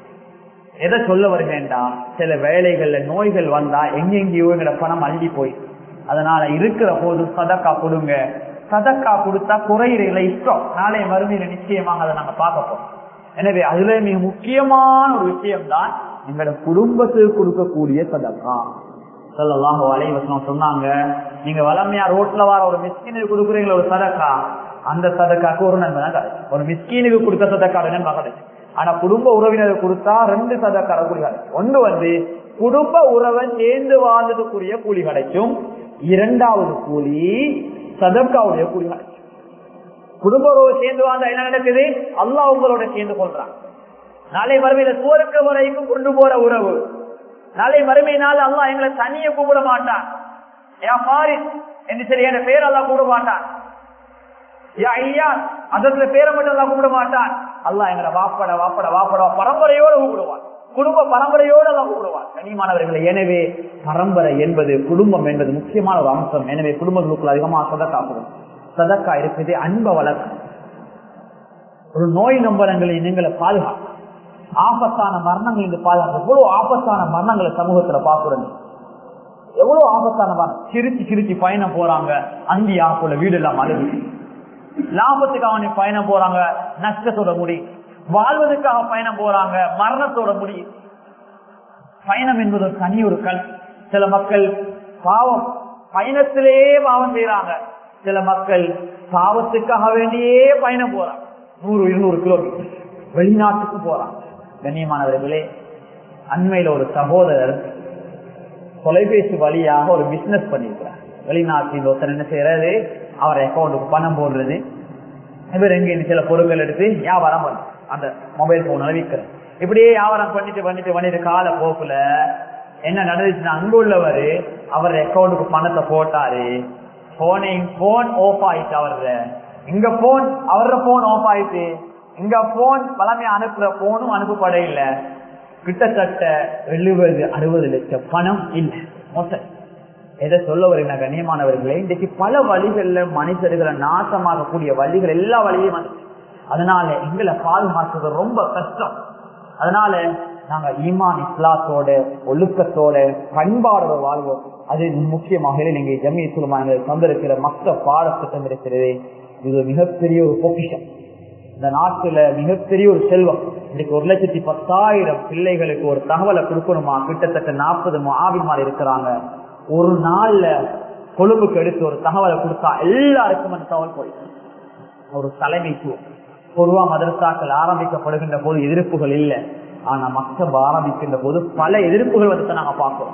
எதை சொல்ல வருகிறேன்டா சில வேலைகள்ல நோய்கள் வந்தா எங்கெங்கேயோ எங்களோட பணம் அள்ளி போய் அதனால இருக்கிற போது சதக்கா கொடுங்க சதக்கா கொடுத்தா குறையில இஷ்டம் நாளைய மறுமையில நிச்சயமாக அதை நாங்க பார்க்க போறோம் எனவே அதுல மிக முக்கியமான ஒரு விஷயம் தான் எங்களோட குடும்பத்துக்கு கொடுக்கக்கூடிய சதக்கா சொல்லலாம் வலைவசனம் சொன்னாங்க நீங்க வளமையா ரோட்ல வர ஒரு மிஸ்கினுக்கு கொடுக்குறீங்களா ஒரு சதக்கா அந்த சதக்காக்கு ஒரு நன்மை தான் கிடைக்கும் ஒரு மிஸ்கீனுக்கு கொடுத்த சதக்கா நன்மை கிடைக்கும் ஆனா குடும்ப உறவினருக்கு கொடுத்தா ரெண்டு சதக்கார கூலி கிடைக்கும் ஒன்று வந்து குடும்ப உறவை சேர்ந்து வாழ்ந்ததுக்குரிய கூலி கிடைக்கும் இரண்டாவது கூலி சதக்காவுடைய கூலி கிடைக்கும் குடும்ப உறவு சேர்ந்து வாழ்ந்தா என்ன நடக்குது அல்லா உங்களோட சேர்ந்து கொள்றான் நாளை மறுமையில சோறுக்க வரைக்கும் கொண்டு போற உறவு நாளை மறுமையினால் அல்லா எங்களை தனிய கூப்பிட மாட்டான் ஏன் மாறி என்று சரி என் பேர் அல்லா கூப்பிட மாட்டான் ஐயா அதற்கு பேரை மட்டும் எல்லாம் கூப்பிட மாட்டான் அல்லா எங்களை வாப்பட வாப்பட வாப்பட பரம்பரையோட கூப்பிடுவான் குடும்ப பரம்பரையோட எல்லாம் கூப்பிடுவான் கனிமானவர்களை எனவே பரம்பரை என்பது குடும்பம் என்பது முக்கியமான ஒரு அம்சம் எனவே குடும்பங்களுக்குள்ள அதிகமாக சதக்கா கொடுக்கும் சதக்கா இருக்குது அன்ப வளர்க்கும் ஒரு நோய் நம்பரங்களை நீங்களை பாதுகாக்கும் ஆபத்தான மரணங்கள் இங்கு பாதுகாக்கும் எவ்வளவு ஆபத்தான மரணங்களை சமூகத்துல பாக்குறோம் எவ்வளவு ஆபத்தான மரணம் சிரிச்சு சிரிச்சு பயணம் போறாங்க அந்தி ஆக்குள்ள வீடு எல்லாம் அழுது லாபத்துக்காக அவனை பயணம் போறாங்க நஷ்டத்தோட முடி வாழ்வதற்காக பயணம் போறாங்க மரணத்தோட முடி பயணம் என்பது ஒரு தனி ஒரு கல் சில மக்கள் பாவம் பயணத்திலேயே பாவம் செய்யறாங்க சில மக்கள் பாவத்துக்காக வேண்டியே பயணம் போறாங்க நூறு இருநூறு கிலோமீட்டர் வெளிநாட்டுக்கு போறாங்க கண்ணியமானவர்களே அண்மையில ஒரு சகோதரர் தொலைபேசி வழியாக ஒரு பிசினஸ் பண்ணிருக்கிறார் வெளிநாட்டில் ஒருத்தர் என்ன செய்யறது அவர் அக்கௌண்ட்டுக்கு பணம் போடுறது இவர் எங்க சில பொருட்கள் எடுத்து வியாபாரம் பண்ணு அந்த மொபைல் போன் விற்கிற இப்படியே வியாபாரம் பண்ணிட்டு பண்ணிட்டு பண்ணிட்டு கால போக்குல என்ன நடந்துச்சுன்னா அங்க உள்ளவர் அவர் அக்கௌண்ட்டுக்கு பணத்தை போட்டாரு போனே போன் ஆஃப் ஆயிட்டு அவர்ல இங்க போன் அவர போன் ஆஃப் ஆயிட்டு இங்க போன் பழமையா அனுப்புற போனும் அனுப்பப்பட இல்ல கிட்டத்தட்ட எழுபது அறுபது லட்சம் பணம் இல்லை மொத்தம் எதை சொல்ல வருகிற கண்ணியமானவர்களே இன்றைக்கு பல வழிகள்ல மனிதர்களை நாசமாகக்கூடிய வழிகள் எல்லா வழியும் வந்துச்சு அதனால எங்களை பாதுகாக்கிறது ரொம்ப கஷ்டம் அதனால நாங்க ஈமான் இஸ்லாத்தோட ஒழுக்கத்தோட பண்பாடோட வாழ்வோம் அது முக்கியமாக நீங்க ஜமீ சுலமா தந்திருக்கிற மற்ற பாடத்திட்டம் இருக்கிறது இது மிகப்பெரிய ஒரு பொக்கிஷம் இந்த நாட்டுல மிகப்பெரிய ஒரு செல்வம் இன்னைக்கு ஒரு லட்சத்தி பத்தாயிரம் பிள்ளைகளுக்கு ஒரு தகவலை கொடுக்கணுமா கிட்டத்தட்ட நாற்பது ஆவிமார் இருக்கிறாங்க ஒரு நாள்ல கொழும்புக்கு எடுத்து ஒரு தகவலை கொடுத்தா எல்லாருக்கும் அந்த தகவல் போயிடும் ஒரு தலைமைத்துவம் பொதுவா மதரசாக்கள் ஆரம்பிக்கப்படுகின்ற போது எதிர்ப்புகள் இல்லை ஆனா மக்தப் ஆரம்பிக்கின்ற போது பல எதிர்ப்புகள் வந்து நாங்க பார்க்கிறோம்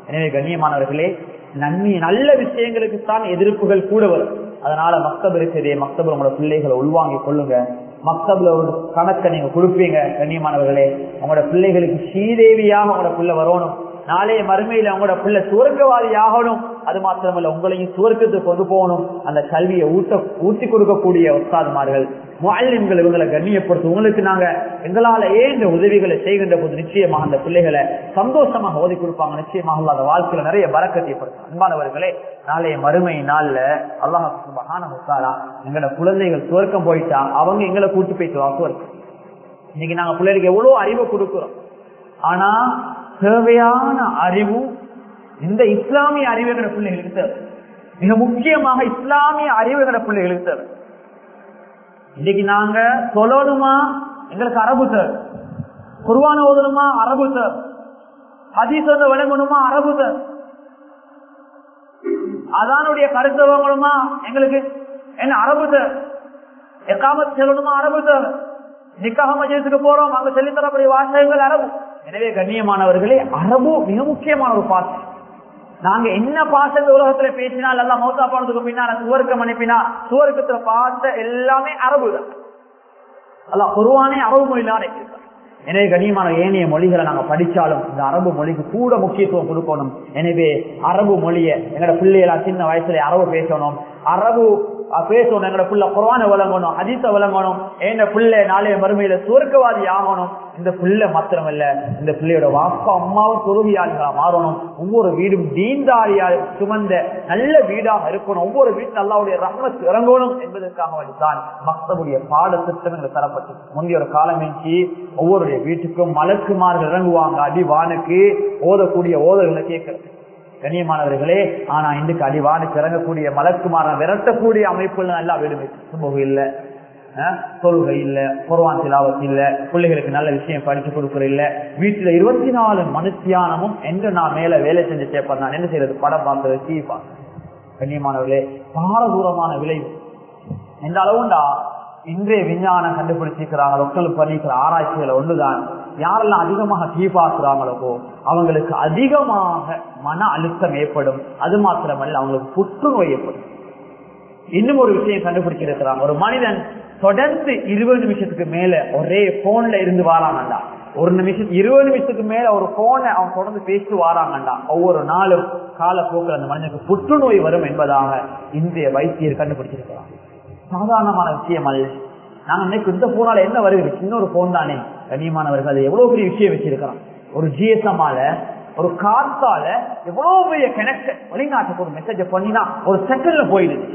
எனவே கண்ணியமானவர்களே நன்மை நல்ல விஷயங்களுக்கு தான் எதிர்ப்புகள் கூட வரும் அதனால மக்தப் இருக்குதே மக்தப் உங்களோட பிள்ளைகளை உள்வாங்கி கொள்ளுங்க மக்தப்ல ஒரு கணக்கை நீங்க கொடுப்பீங்க கண்ணியமானவர்களே உங்களோட பிள்ளைகளுக்கு ஸ்ரீதேவியாக உங்களோட பிள்ளை வரணும் நாளைய மறுமையில அவங்களோட பிள்ளை சுவர்க்கவாதி ஆகணும் அது மாத்திரமல்ல உங்களையும் சுவர்க்கத்துக்கு கொண்டு போகணும் அந்த கல்வியை ஊட்ட ஊட்டி கொடுக்கக்கூடிய உஸ்தாதுமார்கள் மாலிம்கள் இவங்களை கண்ணியப்படுத்தும் உங்களுக்கு நாங்க எங்களால ஏன் இந்த உதவிகளை செய்கின்ற போது நிச்சயமாக அந்த பிள்ளைகளை சந்தோஷமாக ஓதி கொடுப்பாங்க நிச்சயமாக அந்த வாழ்க்கையில நிறைய பறக்கத்தை ஏற்படுத்தும் அன்பானவர்களே நாளைய மறுமை நாள்ல அல்லாஹ் சுபஹான முத்தாரா எங்களோட குழந்தைகள் சுவர்க்கம் போயிட்டா அவங்க எங்களை கூட்டு போயிட்டு வாக்குவர்க்கம் இன்னைக்கு நாங்க பிள்ளைகளுக்கு எவ்வளவு அறிவை கொடுக்கிறோம் ஆனா தேவையான அறிவு இந்த இஸ்லாமிய அறிவுகிற பிள்ளைகளுக்கு தேவை மிக முக்கியமாக இஸ்லாமிய அறிவுகிற பிள்ளைகளுக்கு தேவை இன்னைக்கு நாங்க சொல்லணுமா எங்களுக்கு அரபு தேவை குருவான ஓதணுமா அரபு தேவை ஹதீஸ் வந்து விளங்கணுமா அரபு தேவை அதானுடைய கருத்தை வாங்கணுமா எங்களுக்கு என்ன அரபு தேவை எக்காமத் செல்லணுமா அரபு தேவை நிக்காக மஜித்துக்கு போறோம் அங்க சொல்லித்தரக்கூடிய வாசகங்கள் அரபு எனவே கண்ணியமானவர்களே அரபு மிக முக்கியமான ஒரு பாசம் நாங்க என்ன பாசம் உலகத்துல பேசினால் எல்லாம் மௌத்தா போனதுக்கு பின்னால் சுவர்க்கம் அனுப்பினா சுவர்க்கத்துல பார்த்த எல்லாமே அரபு தான் அல்ல குருவானே அரபு மொழியிலான எனவே கண்ணியமான ஏனைய மொழிகளை நாங்க படிச்சாலும் இந்த அரபு மொழிக்கு கூட முக்கியத்துவம் கொடுக்கணும் எனவே அரபு மொழியை எங்களோட பிள்ளைகளா சின்ன வயசுல அரபு பேசணும் அரபு பேசணும் எங்களோட புள்ள குரான விளங்கணும் அதிச விளங்கணும் என் பிள்ளை நாளைய மறுமையில சுவர்க்கவாதி ஆகணும் இந்த பிள்ளை மாத்திரமல்ல இந்த பிள்ளையோட வாப்பா அம்மாவும் தொழுகையாளிகளா மாறணும் ஒவ்வொரு வீடும் தீந்தாரியா சுமந்த நல்ல வீடாக இருக்கணும் ஒவ்வொரு வீட்டில் அல்லாவுடைய ரஹ்மத் இறங்கணும் என்பதற்காக வேண்டிதான் மக்களுடைய பாட திட்டங்கள் தரப்பட்டு முந்தைய ஒரு காலமேச்சி ஒவ்வொரு வீட்டுக்கும் மலக்குமார்கள் இறங்குவாங்க அடிவானுக்கு ஓதக்கூடிய ஓதல்களை கேட்கிறது கண்ணியமானவர்களே ஆனா இன்றைக்கு அடிவானுக்கு இறங்கக்கூடிய மலக்குமார விரட்டக்கூடிய அமைப்புல நல்லா விடுமை சுமூகம் இல்ல தொழுகை இல்ல குர்வான் திலாவத் இல்ல பிள்ளைகளுக்கு நல்ல விஷயம் படிச்சு கொடுக்குற இல்ல வீட்டுல இருபத்தி நாலு மனுத்தியானமும் என்று நான் மேல வேலை செஞ்சு கேட்பேன் நான் என்ன செய்யறது படம் பார்க்கறது டிவி பார்க்கறது கண்ணியமானவர்களே பாரதூரமான விளைவு எந்த அளவுண்டா இன்றைய விஞ்ஞானம் கண்டுபிடிச்சிருக்கிறாங்க மக்கள் பண்ணிக்கிற ஆராய்ச்சிகளை ஒன்றுதான் யாரெல்லாம் அதிகமாக டீ பார்க்கிறாங்களோ அவங்களுக்கு அதிகமாக மன அழுத்தம் ஏற்படும் அது மாத்திரமல்ல அவங்களுக்கு புற்றுநோய் ஏற்படும் இன்னும் ஒரு விஷயம் கண்டுபிடிச்சிருக்கிறாங்க ஒரு மனிதன் தொடர்ந்து இருபது நிமிஷத்துக்கு மேல ஒரே போன்ல இருந்து வாராங்கண்டா ஒரு நிமிஷம் இருபது நிமிஷத்துக்கு மேல ஒரு போனை அவன் தொடர்ந்து பேசிட்டு வாராங்கண்டா ஒவ்வொரு நாளும் காலப்போக்கில் அந்த மனிதனுக்கு புற்றுநோய் வரும் என்பதாக இந்திய வைத்தியர் கண்டுபிடிச்சிருக்கிறாங்க சாதாரணமான விஷயம் அல்ல நாங்க இன்னைக்கு இந்த போனால என்ன வருகிறது இன்னொரு போன் தானே கண்ணியமானவர்கள் அது எவ்வளவு பெரிய விஷயம் வச்சிருக்கிறோம் ஒரு ஜிஎஸ்எம்ஆல ஒரு காத்தால எவ்வளவு பெரிய கனெக்ஷன் வெளிநாட்டுக்கு ஒரு மெசேஜ் பண்ணினா ஒரு செகண்ட்ல போயிடுது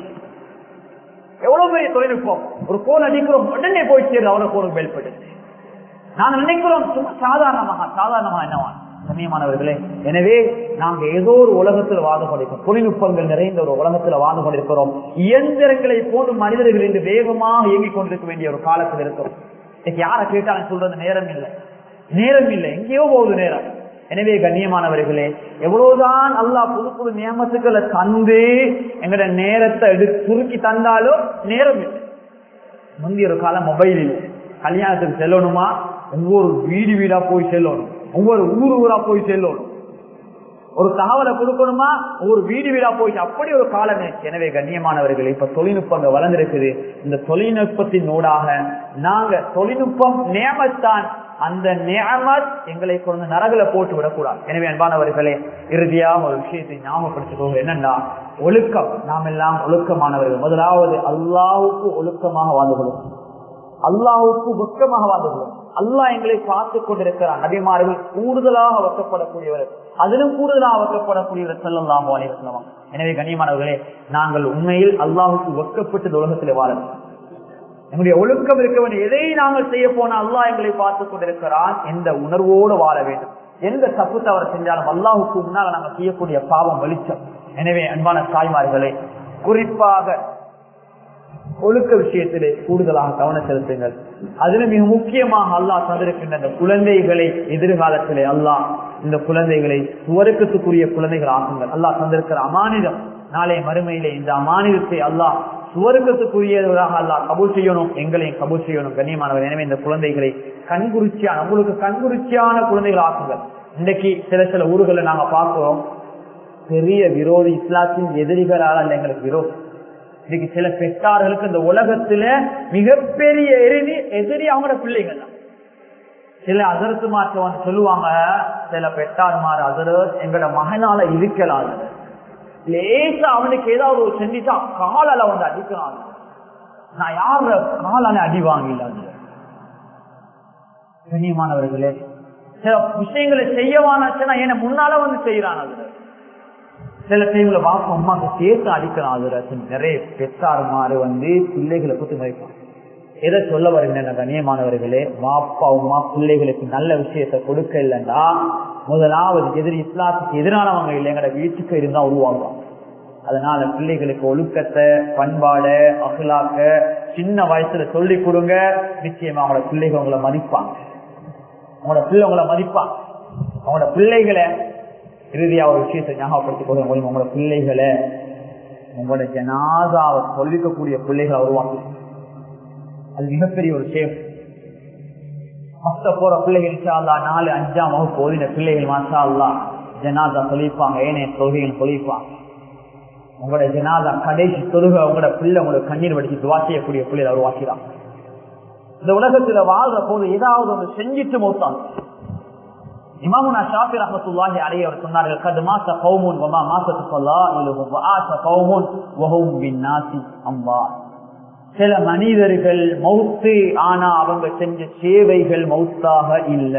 எவ்வளவு பெரிய தொழில்நுட்பம் ஒரு போன் அடிக்கிறோம் உடனே போய் சேருது அவரை போனுக்கு வெளிப்பட்டு நாங்க நினைக்கிறோம் சும்மா சாதாரணமாக சாதாரணமாக என்னவா கண்ணியமானவர்களே எனவே நாங்க ஏதோ ஒரு உலகத்தில் வாழ்ந்து கொண்டிருக்கிறோம் தொழில்நுட்பங்கள் நிறைந்த ஒரு உலகத்தில் வாழ்ந்து கொண்டிருக்கிறோம் இயந்திரங்களை போன்று மனிதர்கள் இன்று வேகமாக இயங்கிக் கொண்டிருக்க வேண்டிய ஒரு காலத்தில் இருக்கிறோம் இன்னைக்கு யாரை கேட்டாலும் சொல்றது நேரம் இல்லை நேரம் இல்லை எங்கேயோ போகுது நேரம் எனவே கண்ணியமானவர்களே எவ்வளவுதான் அல்லா புது புது நியமத்துக்களை தந்து எங்கட நேரத்தை எடு சுருக்கி தந்தாலும் நேரம் இல்லை முந்தைய ஒரு காலம் மொபைல் இல்லை கல்யாணத்துக்கு செல்லணுமா ஒவ்வொரு வீடு வீடா போய் செல்லணும் ஒவ்வொரு ஊர் ஊரா போய் செல்லணும் ஒரு தகவலை கொடுக்கணுமா ஒவ்வொரு வீடு வீடா போய் அப்படி ஒரு காலம் எனவே கண்ணியமானவர்கள் இப்ப தொழில்நுட்பங்க வளர்ந்திருக்குது இந்த தொழில்நுட்பத்தின் ஊடாக நாங்க தொழில்நுட்பம் நியமத்தான் அந்த நியமத் எங்களை கொண்டு நரகுல போட்டு விடக்கூடாது எனவே அன்பானவர்களே இறுதியாக ஒரு விஷயத்தை ஞாபகப்படுத்திக்கோங்க என்னன்னா ஒழுக்கம் நாம் எல்லாம் ஒழுக்கமானவர்கள் முதலாவது அல்லாவுக்கு ஒழுக்கமாக வாழ்ந்து கொள்ளும் அல்லாவுக்கு வெக்கமாக வாழ்ந்து கொள்ளும் அல்லாஹ் எங்களை பார்த்து கொண்டிருக்கிறார் நபிமார்கள் கூடுதலாக வைக்கப்படக்கூடியவர் அதிலும் கூடுதலாக வைக்கப்படக்கூடியவர் செல்லலாம் வாணிவசனமாக எனவே கண்ணியமானவர்களே நாங்கள் உண்மையில் அல்லாஹுக்கு வெக்கப்பட்டு உலகத்தில் வாழணும் எங்களுடைய ஒழுக்கம் இருக்க வேண்டிய எதை நாங்கள் செய்ய போனா அல்லாஹ் எங்களை பார்த்து கொண்டிருக்கிறான் எந்த உணர்வோடு வாழ வேண்டும் எந்த தப்பு தவறு செஞ்சாலும் அல்லாஹுக்கு முன்னால் நாங்கள் செய்யக்கூடிய பாவம் வெளிச்சம் எனவே அன்பான தாய்மார்களே குறிப்பாக ஒழுக்க விஷயத்திலே கூடுதலாக கவனம் செலுத்துங்கள் அதுல மிக முக்கியமாக அல்லாஹ் தந்திருக்கின்ற இந்த குழந்தைகளை எதிர்காலத்திலே அல்லாஹ் இந்த குழந்தைகளை சுவருக்கத்துக்குரிய குழந்தைகள் ஆகுங்கள் அல்லாஹ் தந்திருக்கிற அமானிதம் நாளை மறுமையிலே இந்த அமானிதத்தை அல்லாஹ் சுவருக்கத்துக்குரியவராக அல்லாஹ் கபூல் செய்யணும் எங்களையும் கபூல் செய்யணும் கண்ணியமானவர் எனவே இந்த குழந்தைகளை கண்குறிச்சியான உங்களுக்கு கண்குறிச்சியான குழந்தைகள் ஆக்குங்கள் இன்றைக்கு சில சில ஊர்களை நாங்க பார்க்கிறோம் பெரிய விரோதி இஸ்லாத்தின் எதிரிகளால் அல்ல எங்களுக்கு விரோதி இன்னைக்கு சில பெற்றார்களுக்கு இந்த உலகத்துல மிகப்பெரிய எதிரி எதிரி அவங்களோட பிள்ளைங்க தான் சில அதற்கு மாற்ற வந்து சொல்லுவாங்க சில பெற்றார்மார் அதர் எங்களோட மகனால இருக்கலாது லேசா அவனுக்கு ஏதாவது ஒரு செஞ்சுட்டா காலால வந்து அடிக்கிறான் நான் யார காலால அடி வாங்கல அது கண்ணியமானவர்களே சில விஷயங்களை செய்யவானாச்சுன்னா என்ன முன்னால வந்து செய்யறான் அதுல சில டைம்ல வாப்பா அம்மாக்கு சேர்த்து அடிக்கிறான் அதுல நிறைய பெற்றாருமாறு வந்து பிள்ளைகளை குத்து மறைப்பான் எதை சொல்ல வருகின்றன கண்ணியமானவர்களே வாப்பா அம்மா பிள்ளைகளுக்கு நல்ல விஷயத்தை கொடுக்க இல்லைன்னா முதலாவது எதிரி இஸ்லாத்துக்கு எதிரானவங்க இல்லை எங்கட வீட்டுக்கு இருந்தா உருவாகும் அதனால பிள்ளைகளுக்கு ஒழுக்கத்தை பண்பாடு அகலாக்க சின்ன வயசுல சொல்லி கொடுங்க நிச்சயமா அவங்களோட பிள்ளைகள் உங்களை மதிப்பாங்க அவங்களோட பிள்ளை உங்களை மதிப்பாங்க அவங்களோட பிள்ளைகளை இறுதியா ஒரு விஷயத்தை ஞாபகப்படுத்திக் கொள்ள முடியும் உங்களோட பிள்ளைகளை உங்களோட ஜனாதாவை சொல்லிக்கக்கூடிய பிள்ளைகளை உருவாக்கு அது மிகப்பெரிய ஒரு சேவ் மத்த போற பிள்ளைகள் இன்ஷால்லா நாலு அஞ்சாம் வகுப்பு ஓதின பிள்ளைகள் மாஷா அல்லா ஜனாதா சொல்லிப்பாங்க ஏனைய தொழுகைகள் சொல்லிப்பாங்க உங்களோட ஜனாதா கடைசி தொழுகை உங்களோட பிள்ளை உங்களுக்கு கண்ணீர் வடிச்சு துவா செய்யக்கூடிய பிள்ளைகளை உருவாக்கிறாங்க இந்த உலகத்துல வாழ்ற போது ஏதாவது ஒன்று செஞ்சிட்டு மௌத்தான் இமாமுனா ஷாஃபி ரஹமத்துல்லாஹி அலைஹி அவர் சொன்னார்கள் கது மாச கௌமுன் வமா மாசத்து சொல்லா இலுகும் வஆச கௌமுன் வஹும் பின்னாசி அம்பா சில மனிதர்கள் மௌத்து ஆனா அவங்க செஞ்ச சேவைகள் மௌத்தாக இல்ல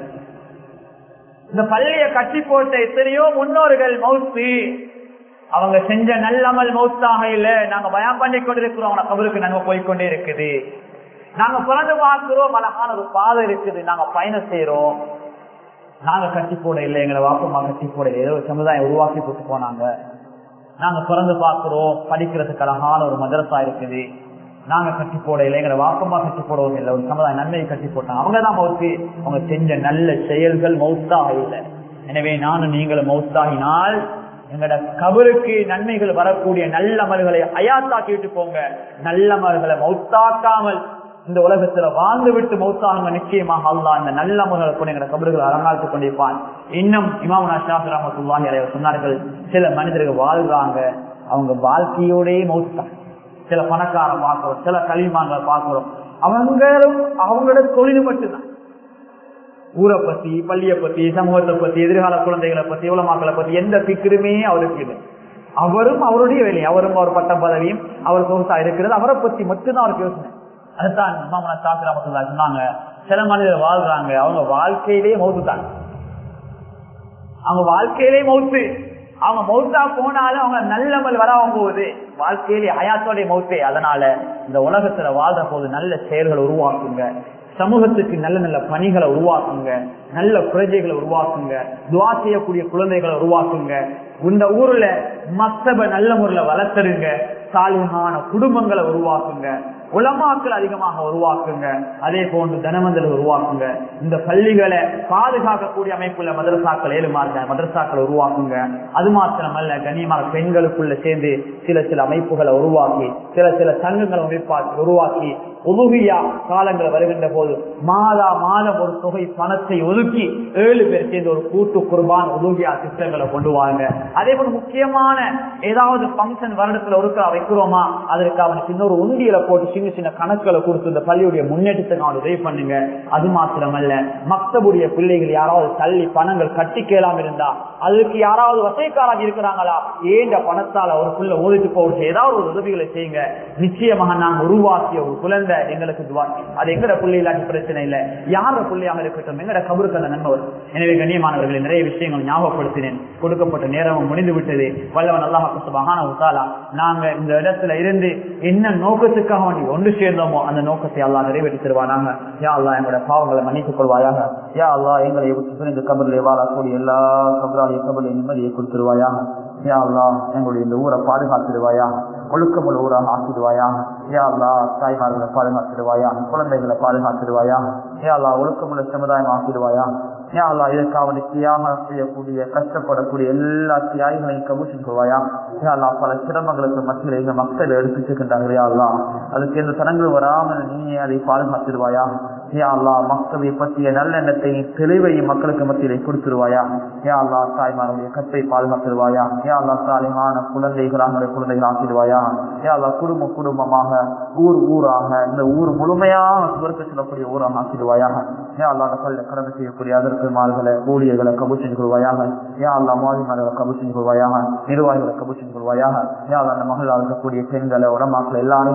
இந்த பள்ளிய கட்டி போட்ட எத்தனையோ முன்னோர்கள் மௌத்து அவங்க செஞ்ச நல்லமல் மௌத்தாக இல்ல நாங்க பயம் பண்ணி கொண்டிருக்கிறோம் அவங்க கபருக்கு நாங்க போய்கொண்டே இருக்குது நாங்க பிறந்து பார்க்கிறோம் அழகான ஒரு பாதை இருக்குது நாங்க பயணம் செய்யறோம் நாங்க கட்டி போட இல்லை எங்களை வாப்பமா கட்டி போட ஏதோ சமுதாயம் உருவாக்கி போட்டு போனாங்க நாங்க பிறந்து பார்க்கிறோம் படிக்கிறதுக்கு அழகான ஒரு மதரசா இருக்குது நாங்க கட்டி போட இல்லை எங்களை வாப்பமா கட்டி போடவும் இல்லை ஒரு சமுதாய நன்மையை கட்டி போட்டாங்க அவங்கதான் மௌத்து அவங்க செஞ்ச நல்ல செயல்கள் மௌத்தாக இல்லை எனவே நானும் நீங்களும் மௌத்தாகினால் எங்களோட கபருக்கு நன்மைகள் வரக்கூடிய நல்லமல்களை அயாத்தாக்கிட்டு போங்க நல்லமல்களை மௌத்தாக்காமல் இந்த உலகத்துல வாழ்ந்து விட்டு மௌத்தாங்க நிச்சயமாக அல்லா இந்த நல்ல மகளை கூட எங்களை கபறுகளை அரங்காத்து கொண்டிருப்பான் இன்னும் இமாமுனா ஷாஃபி ரஹமத்துல்லாஹி அலைவர் சொன்னார்கள் சில மனிதர்கள் வாழ்றாங்க அவங்க வாழ்க்கையோடய மௌத்தான் சில பணக்காரன் பார்க்கிறோம் சில கல்விமான்களை பார்க்கிறோம் அவங்களும் அவங்களோட தொழில் மட்டும்தான் ஊரை பத்தி பள்ளிய பத்தி சமூகத்தை பத்தி எதிர்கால குழந்தைகளை பத்தி உலமாக்களை பத்தி எந்த பிக்கருமே அவருக்கு இல்லை அவரும் அவருடைய வேலை அவரும் அவர் பட்ட பதவியும் அவர் சொந்தா இருக்கிறது அவரை பத்தி மட்டும்தான் அவருக்கு யோசனை அதுதான் மாமனா சாஸ்திராமத்துல சொன்னாங்க சில மனிதர் வாழ்றாங்க அவங்க வாழ்க்கையிலேயே மௌத்து தான் அவங்க வாழ்க்கையிலேயே மௌத்து அவங்க மௌத்தா போனாலும் அவங்க நல்லமல் வராம போகுது வாழ்க்கையிலே அயாத்தோடைய மௌத்தே அதனால இந்த உலகத்துல வாழ்ற போது நல்ல செயல்களை உருவாக்குங்க சமூகத்துக்கு நல்ல நல்ல பணிகளை உருவாக்குங்க நல்ல பிரஜைகளை உருவாக்குங்க துவா செய்யக்கூடிய குழந்தைகளை உருவாக்குங்க இந்த ஊர்ல மக்தப நல்ல முறையில வளர்த்துருங்க சாலியமான குடும்பங்களை உருவாக்குங்க உலமாக்கள் அதிகமாக உருவாக்குங்க அதே போன்று தனமந்தலை உருவாக்குங்க இந்த பள்ளிகளை பாதுகாக்கக்கூடிய அமைப்புள்ள மதரசாக்கள் ஏழுமாறுங்க மதரசாக்களை உருவாக்குங்க அது மாத்திரமல்ல கண்ணியமான பெண்களுக்குள்ள சேர்ந்து சில சில அமைப்புகளை உருவாக்கி சில சில சங்கங்களை அமைப்பாக்கி உருவாக்கி உதுகியா காலங்கள் வருகின்ற போது மாதா மாதம் ஒரு தொகை பணத்தை ஒதுக்கி ஏழு பேர் சேர்ந்து ஒரு கூட்டு குர்பான் உதுகியா திட்டங்களை கொண்டு வாங்க அதே போல முக்கியமான ஏதாவது பங்கன் வருடத்துல ஒருக்கா வைக்கிறோமா அதற்கு அவனுக்கு இன்னொரு உண்டியல போட்டு சின்ன சின்ன கணக்குகளை கொடுத்து இந்த பள்ளியுடைய முன்னேற்றத்துக்கு அவன் உதவி பண்ணுங்க அது மாத்திரமல்ல மக்தபுடைய பிள்ளைகள் யாராவது தள்ளி பணங்கள் கட்டி கேளாம இருந்தா அதுக்கு யாராவது வசைக்காராக இருக்கிறாங்களா ஏண்ட பணத்தால ஒரு பிள்ளை ஓதிட்டு போவது ஏதாவது ஒரு உதவிகளை செய்யுங்க நிச்சயமாக நாங்க உருவாக்கிய ஒரு குழந்தை எங்களுக்கு துவா அது எங்கட பிள்ளை இல்லாட்டி பிரச்சனை இல்லை யார பிள்ளையாக இருக்கட்டும் எங்கட கபருக்கு அந்த நன்மை வரும் எனவே கண்ணியமானவர்களை நிறைய விஷயங்கள் ஞாபகப்படுத்தினேன் கொடுக்கப்பட்ட நேரமும் முடிந்து விட்டது வல்லவன் அல்லாஹ் மகான உத்தாலா நாங்க இந்த இடத்துல இருந்து என்ன நோக்கத்துக்காக வேண்டி ஒன்று சேர்ந்தோமோ அந்த நோக்கத்தை எல்லாம் நிறைவேற்றி தருவானாங்க யா அல்லா எங்களோட பாவங்களை மன்னித்துக் கொள்வாயாக யா அல்லா எங்களை இந்த கபரில் வாழக்கூடிய எல்லா கபராலிய கபலை நிம்மதியை கொடுத்துருவாயாக யா அல்லா எங்களுடைய இந்த ஊரை பாதுகாத்துடுவாயா ஒழுக்கமுள்ள ஊராக ஆக்கிடுவாயா யா அல்லா தாய்மார்களை பாதுகாத்துடுவாயா குழந்தைகளை பாதுகாத்துடுவாயா யா அல்லா ஒழுக்கமுள்ள சமுதாயம் ஆக்கிடுவாயா யா அல்லா இதற்காக தியாகம் செய்யக்கூடிய கஷ்டப்படக்கூடிய எல்லா தியாகிகளையும் கபூஷன் கொள்வாயா யா அல்லா பல சிரமங்களுக்கு மத்தியில் இந்த மக்கள் எடுத்துட்டு இருக்கின்றார்கள் யா அல்லா அதுக்கு எந்த தரங்கள் வராமல் நீ அதை பாதுகாத்துடுவாயா யா அல்லா மக்களை பற்றிய நல்லெண்ணத்தை தெளிவையும் மக்களுக்கு மத்தியிலே கொடுத்துருவாயா யா அல்லா தாய்மாருடைய கற்பை பாதுகாத்துருவாயா யா அல்லா சாலிமான குழந்தைகளாக குழந்தைகள் ஆக்கிடுவாயா யா அல்லா குடும்ப குடும்பமாக ஊர் ஊராக இந்த ஊர் முழுமையாக சுவர்க்க செல்லக்கூடிய ஊராக ஆக்கிடுவாயாக யா அல்லா அந்த பல்ல கடமை செய்யக்கூடிய அதற்கு மார்களை ஊழியர்களை கபு செஞ்சு கொள்வாயாக யா அல்லா மாதிரிமார்களை கபு செஞ்சு கொள்வாயாக நிர்வாகிகளை கபு செஞ்சு கொள்வாயாக யா அல்லா அந்த மகள் இருக்கக்கூடிய பெண்களை உடமாக்களை எல்லாரும்